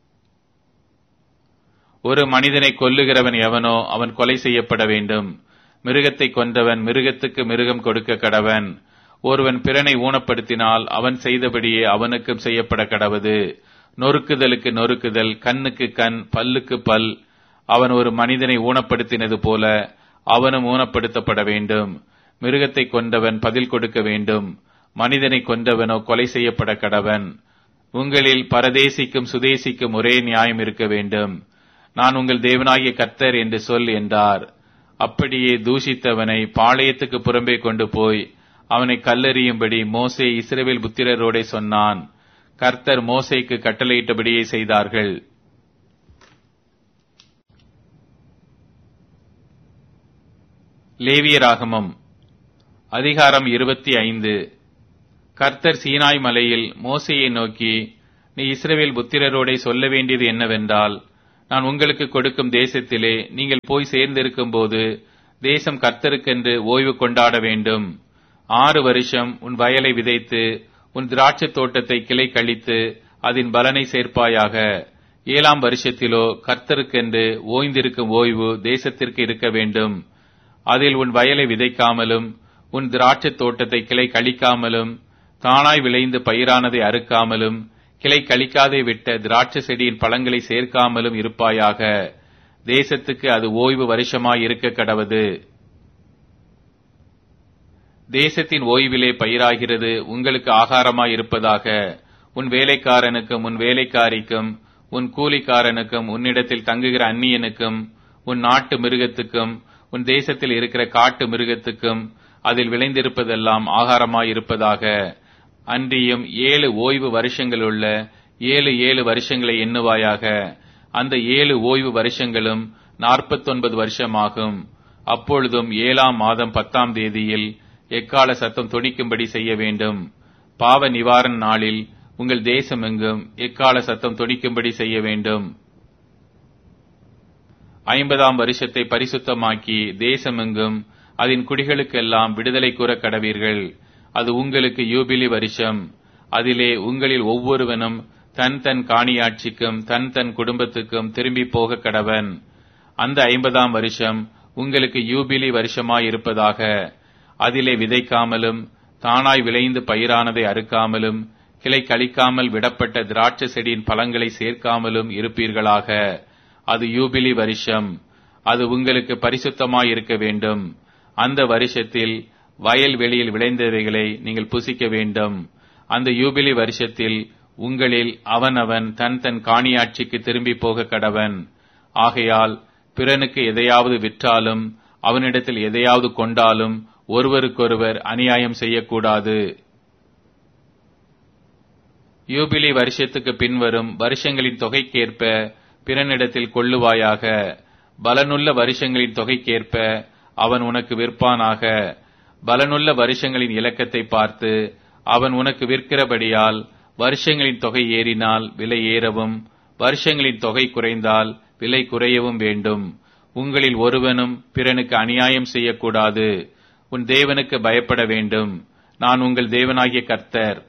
ஒரு மனிதனை கொல்லுகிறவன் எவனோ அவன் கொலை செய்யப்பட வேண்டும் மிருகத்தை கொன்றவன் மிருகத்துக்கு மிருகம் கொடுக்க கடவன் ஒருவன் பிறனை ஊனப்படுத்தினால் அவன் செய்தபடியே அவனுக்கும் செய்யப்பட கடவது நொறுக்குதலுக்கு நொறுக்குதல் கண்ணுக்கு கண் பல்லுக்கு பல் அவன் ஒரு மனிதனை ஊனப்படுத்தினது போல அவனும் ஊனப்படுத்தப்பட வேண்டும் மிருகத்தை கொண்டவன் பதில் கொடுக்க வேண்டும் மனிதனை கொண்டவனோ கொலை செய்யப்பட கடவன் உங்களில் பரதேசிக்கும் சுதேசிக்கும் ஒரே நியாயம் இருக்க வேண்டும் நான் உங்கள் தேவனாகிய கர்த்தர் என்று சொல் என்றார் அப்படியே தூஷித்தவனை பாளையத்துக்கு புறம்பே கொண்டு போய் அவனை கல்லெறியும்படி மோசே இஸ்ரவேல் புத்திரரோடே சொன்னான் கர்த்தர் மோசேக்கு கட்டளையிட்டபடியே செய்தார்கள் லேவியராகமம் அதிகாரம் இருபத்தி ஐந்து கர்த்தர் சீனாய் மலையில் மோசையை நோக்கி நீ இஸ்ரவேல் புத்திரரோடே சொல்ல வேண்டியது என்னவென்றால் நான் உங்களுக்கு கொடுக்கும் தேசத்திலே நீங்கள் போய் சேர்ந்திருக்கும் போது தேசம் கர்த்தருக்கென்று ஓய்வு கொண்டாட வேண்டும் ஆறு வருஷம் உன் வயலை விதைத்து உன் திராட்சைத் தோட்டத்தை கிளை கழித்து அதன் பலனை சேர்ப்பாயாக ஏழாம் வருஷத்திலோ கர்த்தருக்கென்று ஓய்ந்திருக்கும் ஓய்வு தேசத்திற்கு இருக்க வேண்டும் அதில் உன் வயலை விதைக்காமலும் உன் திராட்சைத் தோட்டத்தை கிளை கழிக்காமலும் தானாய் விளைந்து பயிரானதை அறுக்காமலும் கிளை கழிக்காதே விட்ட திராட்சை செடியின் பழங்களை சேர்க்காமலும் இருப்பாயாக தேசத்துக்கு அது ஓய்வு வருஷமாய் இருக்க கடவது தேசத்தின் ஓய்விலே பயிராகிறது உங்களுக்கு ஆகாரமாய் இருப்பதாக உன் வேலைக்காரனுக்கும் உன் வேலைக்காரிக்கும் உன் கூலிக்காரனுக்கும் உன்னிடத்தில் தங்குகிற அந்நியனுக்கும் உன் நாட்டு மிருகத்துக்கும் உன் தேசத்தில் இருக்கிற காட்டு மிருகத்துக்கும் அதில் விளைந்திருப்பதெல்லாம் ஆகாரமாய் இருப்பதாக அன்றியும் ஏழு ஓய்வு வருஷங்களுள்ள ஏழு ஏழு வருஷங்களை எண்ணுவாயாக அந்த ஏழு ஓய்வு வருஷங்களும் நாற்பத்தொன்பது வருஷமாகும் அப்பொழுதும் ஏழாம் மாதம் பத்தாம் தேதியில் எக்கால சத்தம் தொனிக்கும்படி செய்ய வேண்டும் பாவ நிவாரண நாளில் உங்கள் தேசம் எங்கும் எக்கால சத்தம் தொனிக்கும்படி செய்ய வேண்டும் ஐம்பதாம் வருஷத்தை பரிசுத்தமாக்கி தேசமெங்கும் அதன் குடிகளுக்கெல்லாம் விடுதலை கூற கடவீர்கள் அது உங்களுக்கு யூபிலி வருஷம் அதிலே உங்களில் ஒவ்வொருவனும் தன் தன் காணியாட்சிக்கும் தன் தன் குடும்பத்துக்கும் திரும்பி போக கடவன் அந்த ஐம்பதாம் வருஷம் உங்களுக்கு யூபிலி வருஷமாய் இருப்பதாக அதிலே விதைக்காமலும் தானாய் விளைந்து பயிரானதை அறுக்காமலும் கிளை கழிக்காமல் விடப்பட்ட திராட்சை செடியின் பழங்களை சேர்க்காமலும் இருப்பீர்களாக அது யூபிலி வருஷம் அது உங்களுக்கு பரிசுத்தமாய் இருக்க வேண்டும் அந்த வருஷத்தில் வயல் வெளியில் விளைந்தவைகளை நீங்கள் புசிக்க வேண்டும் அந்த யூபிலி வருஷத்தில் உங்களில் அவனவன் தன் தன் காணியாட்சிக்கு திரும்பி போக கடவன் ஆகையால் பிறனுக்கு எதையாவது விற்றாலும் அவனிடத்தில் எதையாவது கொண்டாலும் ஒருவருக்கொருவர் அநியாயம் செய்யக்கூடாது யூபிலி வருஷத்துக்கு பின்வரும் வருஷங்களின் தொகைக்கேற்ப பிறனிடத்தில் கொள்ளுவாயாக பலனுள்ள வருஷங்களின் தொகைக்கேற்ப அவன் உனக்கு விற்பானாக பலனுள்ள வருஷங்களின் இலக்கத்தை பார்த்து அவன் உனக்கு விற்கிறபடியால் வருஷங்களின் தொகை ஏறினால் விலை ஏறவும் வருஷங்களின் தொகை குறைந்தால் விலை குறையவும் வேண்டும் உங்களில் ஒருவனும் பிறனுக்கு அநியாயம் செய்யக்கூடாது உன் தேவனுக்கு பயப்பட வேண்டும் நான் உங்கள் தேவனாகிய கர்த்தர்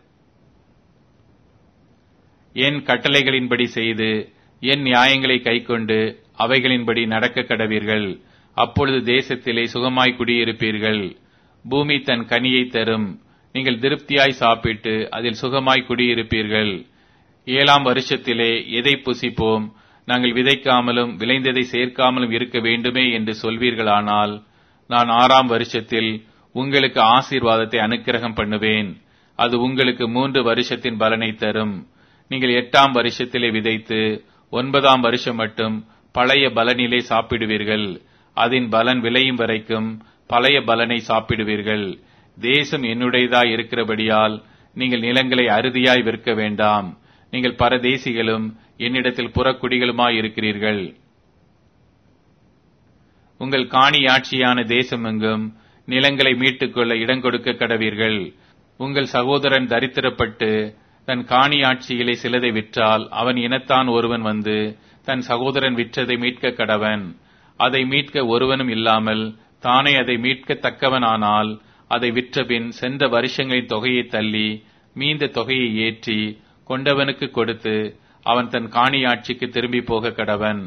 என் கட்டளைகளின்படி செய்து என் நியாயங்களை கைக்கொண்டு அவைகளின்படி நடக்க கடவீர்கள் அப்பொழுது தேசத்திலே சுகமாய் குடியிருப்பீர்கள் பூமி தன் கனியை தரும் நீங்கள் திருப்தியாய் சாப்பிட்டு அதில் சுகமாய் குடியிருப்பீர்கள் ஏழாம் வருஷத்திலே எதை புசிப்போம் நாங்கள் விதைக்காமலும் விளைந்ததை சேர்க்காமலும் இருக்க வேண்டுமே என்று சொல்வீர்களானால் நான் ஆறாம் வருஷத்தில் உங்களுக்கு ஆசீர்வாதத்தை அனுக்கிரகம் பண்ணுவேன் அது உங்களுக்கு மூன்று வருஷத்தின் பலனை தரும் நீங்கள் எட்டாம் வருஷத்திலே விதைத்து ஒன்பதாம் வருஷம் மட்டும் பழைய பலனிலே சாப்பிடுவீர்கள் அதன் பலன் விளையும் வரைக்கும் பழைய பலனை சாப்பிடுவீர்கள் தேசம் என்னுடையதாய் இருக்கிறபடியால் நீங்கள் நிலங்களை அறுதியாய் விற்க வேண்டாம் நீங்கள் பரதேசிகளும் என்னிடத்தில் புறக்குடிகளுமாய் இருக்கிறீர்கள் உங்கள் காணியாட்சியான தேசமெங்கும் நிலங்களை மீட்டுக்கொள்ள இடம் கொடுக்க கடவீர்கள் உங்கள் சகோதரன் தரித்திரப்பட்டு தன் காணியாட்சியிலே சிலதை விற்றால் அவன் இனத்தான் ஒருவன் வந்து தன் சகோதரன் விற்றதை மீட்க கடவன் அதை மீட்க ஒருவனும் இல்லாமல் தானே அதை மீட்கத்தக்கவனானால் அதை விற்றபின் சென்ற வருஷங்களின் தொகையை தள்ளி மீந்த தொகையை ஏற்றி கொண்டவனுக்கு கொடுத்து அவன் தன் காணியாட்சிக்கு திரும்பி போக கடவன்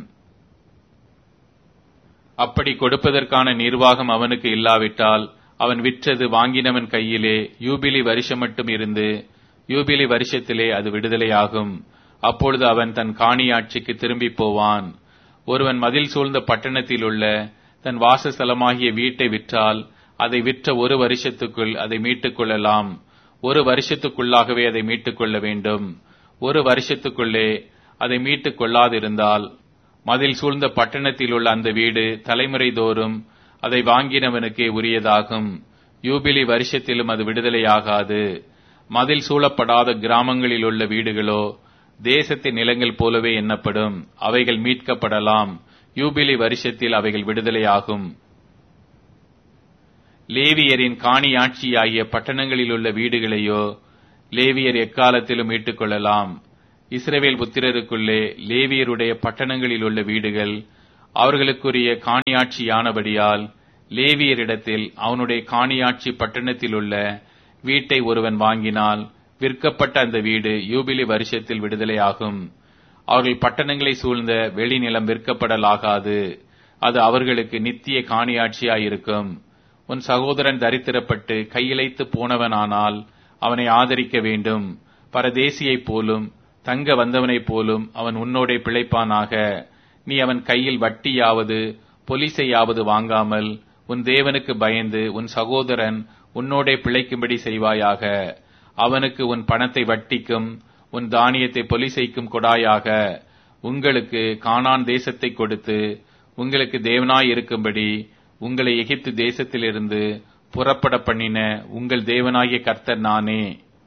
அப்படி கொடுப்பதற்கான நிர்வாகம் அவனுக்கு இல்லாவிட்டால் அவன் விற்றது வாங்கினவன் கையிலே யூபிலி வருஷம் மட்டும் இருந்து யூபிலி வருஷத்திலே அது விடுதலையாகும் அப்பொழுது அவன் தன் காணியாட்சிக்கு திரும்பி போவான் ஒருவன் மதில் சூழ்ந்த பட்டணத்தில் உள்ள தன் வாசஸ்தலமாகிய வீட்டை விற்றால் அதை விற்ற ஒரு வருஷத்துக்குள் அதை மீட்டுக் கொள்ளலாம் ஒரு வருஷத்துக்குள்ளாகவே அதை மீட்டுக் கொள்ள வேண்டும் ஒரு வருஷத்துக்குள்ளே அதை மீட்டுக் கொள்ளாதிருந்தால் மதில் சூழ்ந்த பட்டணத்தில் உள்ள அந்த வீடு தலைமுறை தோறும் அதை வாங்கினவனுக்கே உரியதாகும் யூபிலி வருஷத்திலும் அது விடுதலையாகாது மதில் சூழப்படாத கிராமங்களில் உள்ள வீடுகளோ தேசத்தின் நிலங்கள் போலவே எண்ணப்படும் அவைகள் மீட்கப்படலாம் யூபிலி வருஷத்தில் அவைகள் விடுதலையாகும் லேவியரின் காணியாட்சியாகிய பட்டணங்களில் உள்ள வீடுகளையோ லேவியர் எக்காலத்திலும் மீட்டுக் கொள்ளலாம் இஸ்ரவேல் புத்திரருக்குள்ளே லேவியருடைய பட்டணங்களில் உள்ள வீடுகள் அவர்களுக்குரிய காணியாட்சியானபடியால் லேவியரிடத்தில் அவனுடைய காணியாட்சி பட்டணத்தில் உள்ள வீட்டை ஒருவன் வாங்கினால் விற்கப்பட்ட அந்த வீடு யூபிலி வருஷத்தில் விடுதலையாகும் அவர்கள் பட்டணங்களை சூழ்ந்த வெளிநிலம் விற்கப்படலாகாது அது அவர்களுக்கு நித்திய காணியாட்சியாயிருக்கும் உன் சகோதரன் தரித்திரப்பட்டு கையிழைத்து போனவனானால் அவனை ஆதரிக்க வேண்டும் பரதேசியைப் போலும் தங்க வந்தவனைப் போலும் அவன் உன்னோடே பிழைப்பானாக நீ அவன் கையில் வட்டியாவது பொலிசையாவது வாங்காமல் உன் தேவனுக்கு பயந்து உன் சகோதரன் உன்னோடே பிழைக்கும்படி செய்வாயாக அவனுக்கு உன் பணத்தை வட்டிக்கும் உன் தானியத்தை பொலிசைக்கும் கொடாயாக உங்களுக்கு கானான் தேசத்தை கொடுத்து உங்களுக்கு தேவனாய் இருக்கும்படி உங்களை எகிப்து தேசத்திலிருந்து புறப்பட பண்ணின உங்கள் தேவனாகிய கர்த்தர் நானே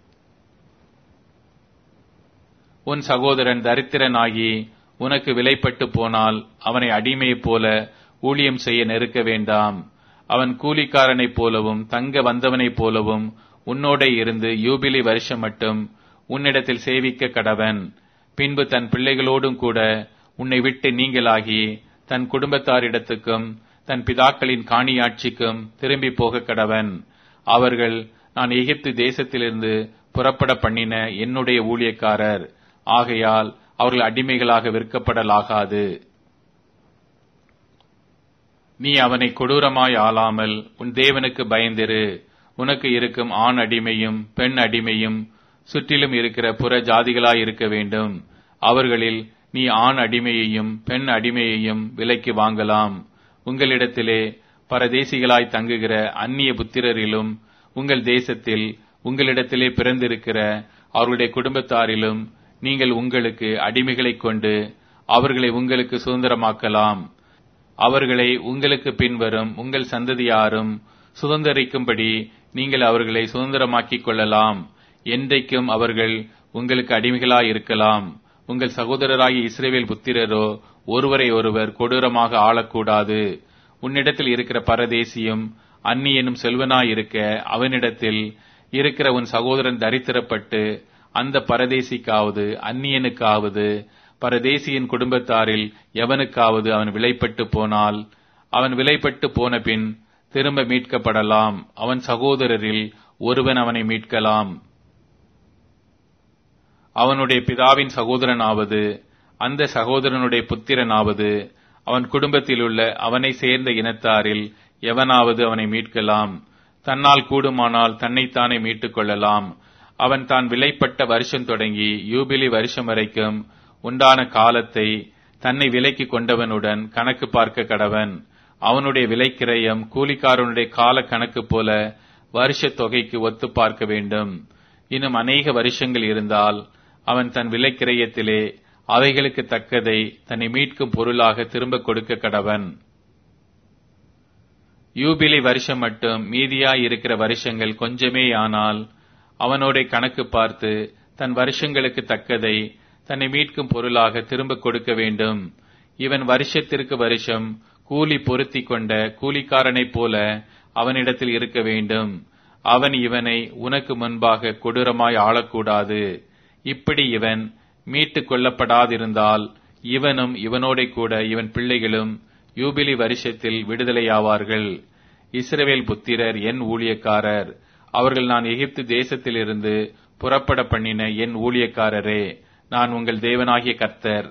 உன் சகோதரன் தரித்திரனாகி உனக்கு விலைப்பட்டு போனால் அவனை அடிமையைப் போல ஊழியம் செய்ய நெருக்க வேண்டாம் அவன் கூலிக்காரனைப் போலவும் தங்க வந்தவனைப் போலவும் உன்னோட இருந்து யூபிலி வருஷம் மட்டும் உன்னிடத்தில் சேவிக்க கடவன் பின்பு தன் பிள்ளைகளோடும் கூட உன்னை விட்டு நீங்களாகி தன் குடும்பத்தாரிடத்துக்கும் தன் பிதாக்களின் காணியாட்சிக்கும் திரும்பி போக கடவன் அவர்கள் நான் எகிப்து தேசத்திலிருந்து புறப்பட பண்ணின என்னுடைய ஊழியக்காரர் ஆகையால் அவர்கள் அடிமைகளாக விற்கப்படலாகாது நீ அவனை கொடூரமாய் ஆளாமல் உன் தேவனுக்கு பயந்திரு உனக்கு இருக்கும் ஆண் அடிமையும் பெண் அடிமையும் சுற்றிலும் இருக்கிற புற ஜாதிகளாய் இருக்க வேண்டும் அவர்களில் நீ ஆண் அடிமையையும் பெண் அடிமையையும் விலைக்கு வாங்கலாம் உங்களிடத்திலே பரதேசிகளாய் தங்குகிற அந்நிய புத்திரரிலும் உங்கள் தேசத்தில் உங்களிடத்திலே பிறந்திருக்கிற அவர்களுடைய குடும்பத்தாரிலும் நீங்கள் உங்களுக்கு அடிமைகளைக் கொண்டு அவர்களை உங்களுக்கு சுதந்திரமாக்கலாம் அவர்களை உங்களுக்கு பின்வரும் உங்கள் சந்ததியாரும் சுதந்திரிக்கும்படி நீங்கள் அவர்களை சுதந்திரமாக்கிக் கொள்ளலாம் என்றைக்கும் அவர்கள் உங்களுக்கு அடிமைகளாய் இருக்கலாம் உங்கள் சகோதரராகிய இஸ்ரேவேல் புத்திரரோ ஒருவரை ஒருவர் கொடூரமாக ஆளக்கூடாது உன்னிடத்தில் இருக்கிற பரதேசியும் அந்நியனும் செல்வனாயிருக்க அவனிடத்தில் இருக்கிற உன் சகோதரன் தரித்திரப்பட்டு அந்த பரதேசிக்காவது அந்நியனுக்காவது பரதேசியின் குடும்பத்தாரில் எவனுக்காவது அவன் விலைப்பட்டு போனால் அவன் விலைப்பட்டு போன பின் திரும்ப மீட்கப்படலாம் அவன் சகோதரரில் ஒருவன் அவனை மீட்கலாம் அவனுடைய பிதாவின் சகோதரனாவது அந்த சகோதரனுடைய புத்திரனாவது அவன் குடும்பத்திலுள்ள அவனை சேர்ந்த இனத்தாரில் எவனாவது அவனை மீட்கலாம் தன்னால் கூடுமானால் தன்னைத்தானே மீட்டுக் கொள்ளலாம் அவன் தான் விலைப்பட்ட வருஷம் தொடங்கி யூபிலி வருஷம் வரைக்கும் உண்டான காலத்தை தன்னை விலைக்கு கொண்டவனுடன் கணக்கு பார்க்க கடவன் அவனுடைய விலைக்கிரயம் கூலிக்காரனுடைய கால கணக்கு போல வருஷ தொகைக்கு ஒத்து பார்க்க வேண்டும் இன்னும் அநேக வருஷங்கள் இருந்தால் அவன் தன் விலைக்கிரயத்திலே அவைகளுக்கு தக்கதை தன்னை மீட்கும் பொருளாக திரும்ப கொடுக்க கடவன் யூபிலி வருஷம் மட்டும் மீதியாய் இருக்கிற வருஷங்கள் கொஞ்சமே ஆனால் அவனோட கணக்கு பார்த்து தன் வருஷங்களுக்கு தக்கதை தன்னை மீட்கும் பொருளாக திரும்ப கொடுக்க வேண்டும் இவன் வருஷத்திற்கு வருஷம் கூலி பொருத்தி கொண்ட கூலிக்காரனைப் போல அவனிடத்தில் இருக்க வேண்டும் அவன் இவனை உனக்கு முன்பாக கொடூரமாய் ஆளக்கூடாது இப்படி இவன் மீட்டுக் கொள்ளப்படாதிருந்தால் இவனும் இவனோட கூட இவன் பிள்ளைகளும் யூபிலி வருஷத்தில் விடுதலையாவார்கள் இஸ்ரவேல் புத்திரர் என் ஊழியக்காரர் அவர்கள் நான் எகிப்து தேசத்திலிருந்து புறப்பட பண்ணின என் ஊழியக்காரரே நான் உங்கள் தேவனாகிய கர்த்தர்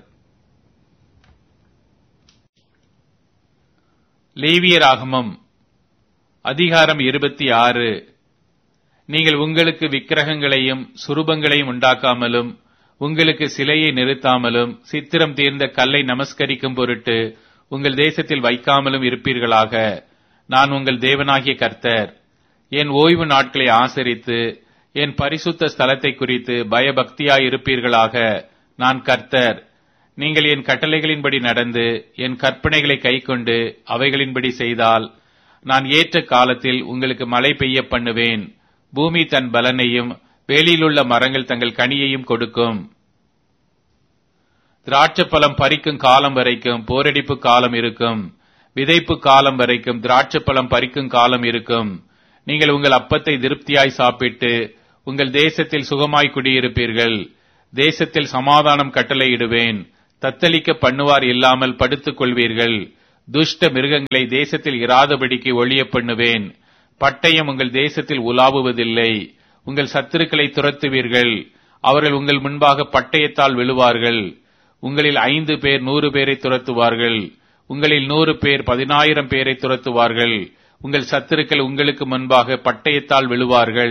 லேவியராகமம் அதிகாரம் இருபத்தி ஆறு நீங்கள் உங்களுக்கு விக்கிரகங்களையும் சுரூபங்களையும் உண்டாக்காமலும் உங்களுக்கு சிலையை நிறுத்தாமலும் சித்திரம் தீர்ந்த கல்லை நமஸ்கரிக்கும் பொருட்டு உங்கள் தேசத்தில் வைக்காமலும் இருப்பீர்களாக நான் உங்கள் தேவனாகிய கர்த்தர் என் ஓய்வு நாட்களை ஆசரித்து என் பரிசுத்த ஸ்தலத்தை குறித்து பயபக்தியாய் இருப்பீர்களாக நான் கர்த்தர் நீங்கள் என் கட்டளைகளின்படி நடந்து என் கற்பனைகளை கைக்கொண்டு அவைகளின்படி செய்தால் நான் ஏற்ற காலத்தில் உங்களுக்கு மழை பெய்ய பண்ணுவேன் பூமி தன் பலனையும் வேலியிலுள்ள மரங்கள் தங்கள் கனியையும் கொடுக்கும் திராட்சப்பழம் பறிக்கும் காலம் வரைக்கும் போரடிப்பு காலம் இருக்கும் விதைப்பு காலம் வரைக்கும் திராட்சப்பழம் பறிக்கும் காலம் இருக்கும் நீங்கள் உங்கள் அப்பத்தை திருப்தியாய் சாப்பிட்டு உங்கள் தேசத்தில் சுகமாய் குடியிருப்பீர்கள் தேசத்தில் சமாதானம் கட்டளையிடுவேன் தத்தளிக்க பண்ணுவார் இல்லாமல் படுத்துக் கொள்வீர்கள் துஷ்ட மிருகங்களை தேசத்தில் இராதபடிக்கு ஒழிய பண்ணுவேன் பட்டயம் உங்கள் தேசத்தில் உலாவுவதில்லை உங்கள் சத்துருக்களை துரத்துவீர்கள் அவர்கள் உங்கள் முன்பாக பட்டயத்தால் விழுவார்கள் உங்களில் ஐந்து பேர் நூறு பேரை துரத்துவார்கள் உங்களில் நூறு பேர் பதினாயிரம் பேரை துரத்துவார்கள் உங்கள் சத்துருக்கள் உங்களுக்கு முன்பாக பட்டயத்தால் விழுவார்கள்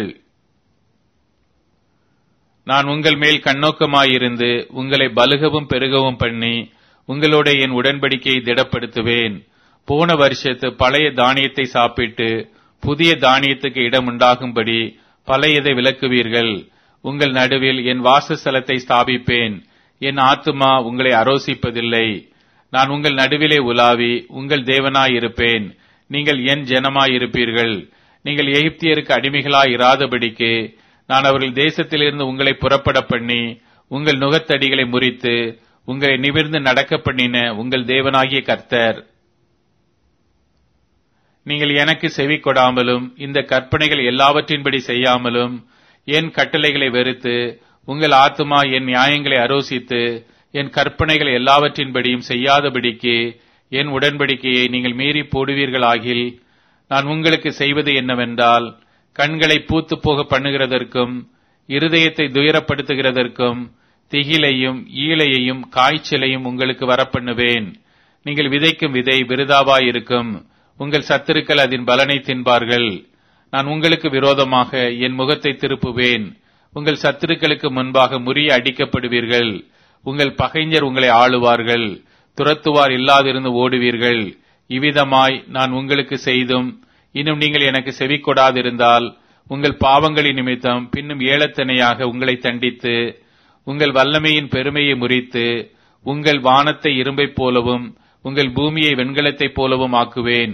நான் உங்கள் மேல் கண்ணோக்கமாயிருந்து உங்களை பலுகவும் பெருகவும் பண்ணி உங்களோட என் உடன்படிக்கையை திடப்படுத்துவேன் போன வருஷத்து பழைய தானியத்தை சாப்பிட்டு புதிய தானியத்துக்கு இடம் உண்டாகும்படி பழையதை விலக்குவீர்கள் உங்கள் நடுவில் என் வாசஸ்தலத்தை ஸ்தாபிப்பேன் என் ஆத்துமா உங்களை அரோசிப்பதில்லை நான் உங்கள் நடுவிலே உலாவி உங்கள் தேவனாயிருப்பேன் நீங்கள் என் ஜனமாயிருப்பீர்கள் நீங்கள் எகிப்தியருக்கு அடிமைகளாய் இராதபடிக்கு நான் அவர்கள் தேசத்திலிருந்து உங்களை புறப்பட பண்ணி உங்கள் நுகத்தடிகளை முறித்து உங்களை நிமிர்ந்து நடக்க பண்ணின உங்கள் தேவனாகிய கர்த்தர் நீங்கள் எனக்கு செவி கொடாமலும் இந்த கற்பனைகள் எல்லாவற்றின்படி செய்யாமலும் என் கட்டளைகளை வெறுத்து உங்கள் ஆத்துமா என் நியாயங்களை அரோசித்து என் கற்பனைகள் எல்லாவற்றின்படியும் செய்யாதபடிக்கு என் உடன்படிக்கையை நீங்கள் மீறி போடுவீர்களாகில் நான் உங்களுக்கு செய்வது என்னவென்றால் கண்களை பூத்து போக பண்ணுகிறதற்கும் இருதயத்தை துயரப்படுத்துகிறதற்கும் திகிலையும் ஈழையையும் காய்ச்சலையும் உங்களுக்கு வரப்பண்ணுவேன் நீங்கள் விதைக்கும் விதை விருதாவாயிருக்கும் உங்கள் சத்துருக்கள் அதன் பலனை தின்பார்கள் நான் உங்களுக்கு விரோதமாக என் முகத்தை திருப்புவேன் உங்கள் சத்துருக்களுக்கு முன்பாக முறிய அடிக்கப்படுவீர்கள் உங்கள் பகைஞர் உங்களை ஆளுவார்கள் துரத்துவார் இல்லாதிருந்து ஓடுவீர்கள் இவ்விதமாய் நான் உங்களுக்கு செய்தும் இன்னும் நீங்கள் எனக்கு செவி கொடாதிருந்தால் உங்கள் பாவங்களின் நிமித்தம் பின்னும் ஏலத்தனையாக உங்களை தண்டித்து உங்கள் வல்லமையின் பெருமையை முறித்து உங்கள் வானத்தை இரும்பைப் போலவும் உங்கள் பூமியை வெண்கலத்தைப் போலவும் ஆக்குவேன்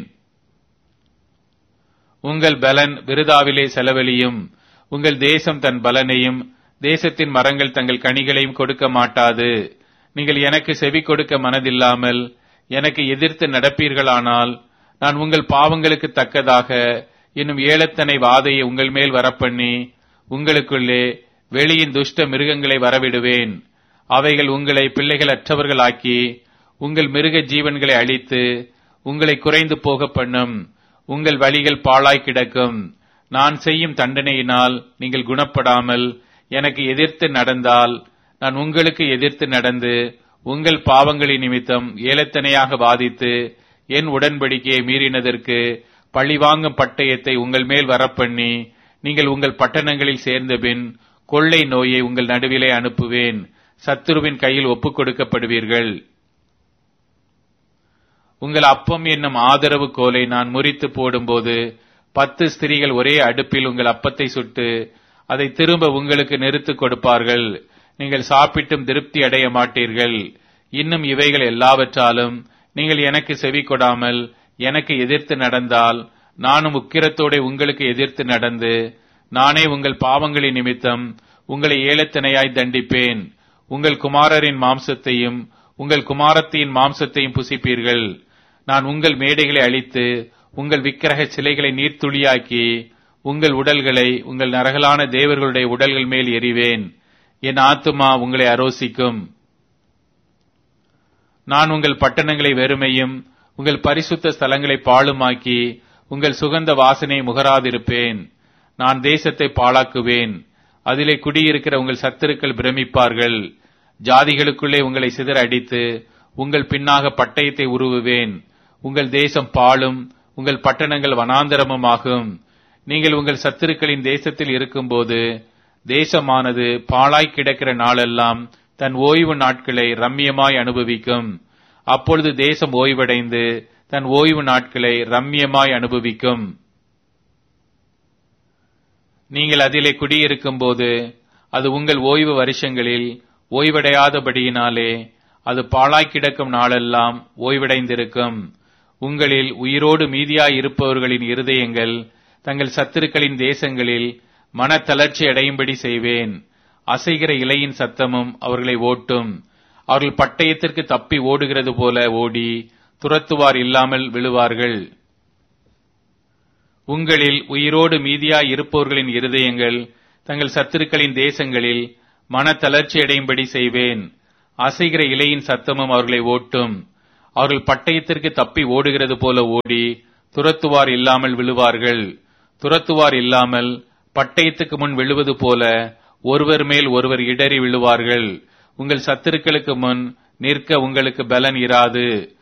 உங்கள் பலன் விருதாவிலே செலவழியும் உங்கள் தேசம் தன் பலனையும் தேசத்தின் மரங்கள் தங்கள் கனிகளையும் கொடுக்க மாட்டாது நீங்கள் எனக்கு செவி கொடுக்க மனதில்லாமல் எனக்கு எதிர்த்து நடப்பீர்களானால் நான் உங்கள் பாவங்களுக்கு தக்கதாக இன்னும் ஏலத்தனை வாதையை உங்கள் மேல் வரப்பண்ணி உங்களுக்குள்ளே வெளியின் துஷ்ட மிருகங்களை வரவிடுவேன் அவைகள் உங்களை பிள்ளைகள் அற்றவர்களாக்கி உங்கள் மிருக ஜீவன்களை அழித்து உங்களை குறைந்து போக பண்ணும் உங்கள் வழிகள் பாழாய் கிடக்கும் நான் செய்யும் தண்டனையினால் நீங்கள் குணப்படாமல் எனக்கு எதிர்த்து நடந்தால் நான் உங்களுக்கு எதிர்த்து நடந்து உங்கள் பாவங்களின் நிமித்தம் ஏலத்தனையாக வாதித்து என் உடன்படிக்கையை மீறினதற்கு பழிவாங்கும் பட்டயத்தை உங்கள் மேல் வரப்பண்ணி நீங்கள் உங்கள் பட்டணங்களில் சேர்ந்தபின் கொள்ளை நோயை உங்கள் நடுவிலே அனுப்புவேன் சத்துருவின் கையில் ஒப்புக் கொடுக்கப்படுவீர்கள் உங்கள் அப்பம் என்னும் ஆதரவு கோலை நான் முறித்து போடும்போது பத்து ஸ்திரீகள் ஒரே அடுப்பில் உங்கள் அப்பத்தை சுட்டு அதை திரும்ப உங்களுக்கு நிறுத்து கொடுப்பார்கள் நீங்கள் சாப்பிட்டும் திருப்தி அடைய மாட்டீர்கள் இன்னும் இவைகள் எல்லாவற்றாலும் நீங்கள் எனக்கு செவி கொடாமல் எனக்கு எதிர்த்து நடந்தால் நானும் உக்கிரத்தோட உங்களுக்கு எதிர்த்து நடந்து நானே உங்கள் பாவங்களின் நிமித்தம் உங்களை ஏலத்தினையாய் தண்டிப்பேன் உங்கள் குமாரரின் மாம்சத்தையும் உங்கள் குமாரத்தியின் மாம்சத்தையும் புசிப்பீர்கள் நான் உங்கள் மேடைகளை அழித்து உங்கள் விக்கிரக சிலைகளை நீர்த்துளியாக்கி உங்கள் உடல்களை உங்கள் நரகலான தேவர்களுடைய உடல்கள் மேல் எறிவேன் என் ஆத்துமா உங்களை அரோசிக்கும் நான் உங்கள் பட்டணங்களை வெறுமையும் உங்கள் பரிசுத்த ஸ்தலங்களை பாழுமாக்கி உங்கள் சுகந்த வாசனையை முகராதிருப்பேன் நான் தேசத்தை பாழாக்குவேன் அதிலே குடியிருக்கிற உங்கள் சத்துருக்கள் பிரமிப்பார்கள் ஜாதிகளுக்குள்ளே உங்களை சிதற அடித்து உங்கள் பின்னாக பட்டயத்தை உருவுவேன் உங்கள் தேசம் பாழும் உங்கள் பட்டணங்கள் வனாந்தரமுமாகும் நீங்கள் உங்கள் சத்துருக்களின் தேசத்தில் இருக்கும்போது தேசமானது பாழாய் கிடக்கிற நாளெல்லாம் தன் ஓய்வு நாட்களை ரம்மியமாய் அனுபவிக்கும் அப்பொழுது தேசம் ஓய்வடைந்து தன் ஓய்வு நாட்களை ரம்மியமாய் அனுபவிக்கும் நீங்கள் அதிலே குடியிருக்கும் போது அது உங்கள் ஓய்வு வருஷங்களில் ஓய்வடையாதபடியினாலே அது பாழாய் கிடக்கும் நாளெல்லாம் ஓய்வடைந்திருக்கும் உங்களில் உயிரோடு மீதியாய் இருப்பவர்களின் இருதயங்கள் தங்கள் சத்துருக்களின் தேசங்களில் மனத்தளர்ச்சி அடையும்படி செய்வேன் அசைகிற இலையின் சத்தமும் அவர்களை ஓட்டும் அவர்கள் பட்டயத்திற்கு தப்பி ஓடுகிறது போல ஓடி துரத்துவார் இல்லாமல் விழுவார்கள் உங்களில் உயிரோடு மீதியாய் இருப்பவர்களின் இருதயங்கள் தங்கள் சத்துருக்களின் தேசங்களில் மனத்தளர்ச்சி அடையும்படி செய்வேன் அசைகிற இலையின் சத்தமும் அவர்களை ஓட்டும் அவர்கள் பட்டயத்திற்கு தப்பி ஓடுகிறது போல ஓடி துரத்துவார் இல்லாமல் விழுவார்கள் துரத்துவார் இல்லாமல் பட்டயத்துக்கு முன் விழுவது போல ஒருவர் மேல் ஒருவர் இடறி விழுவார்கள் உங்கள் சத்துருக்களுக்கு முன் நிற்க உங்களுக்கு பலன் இராது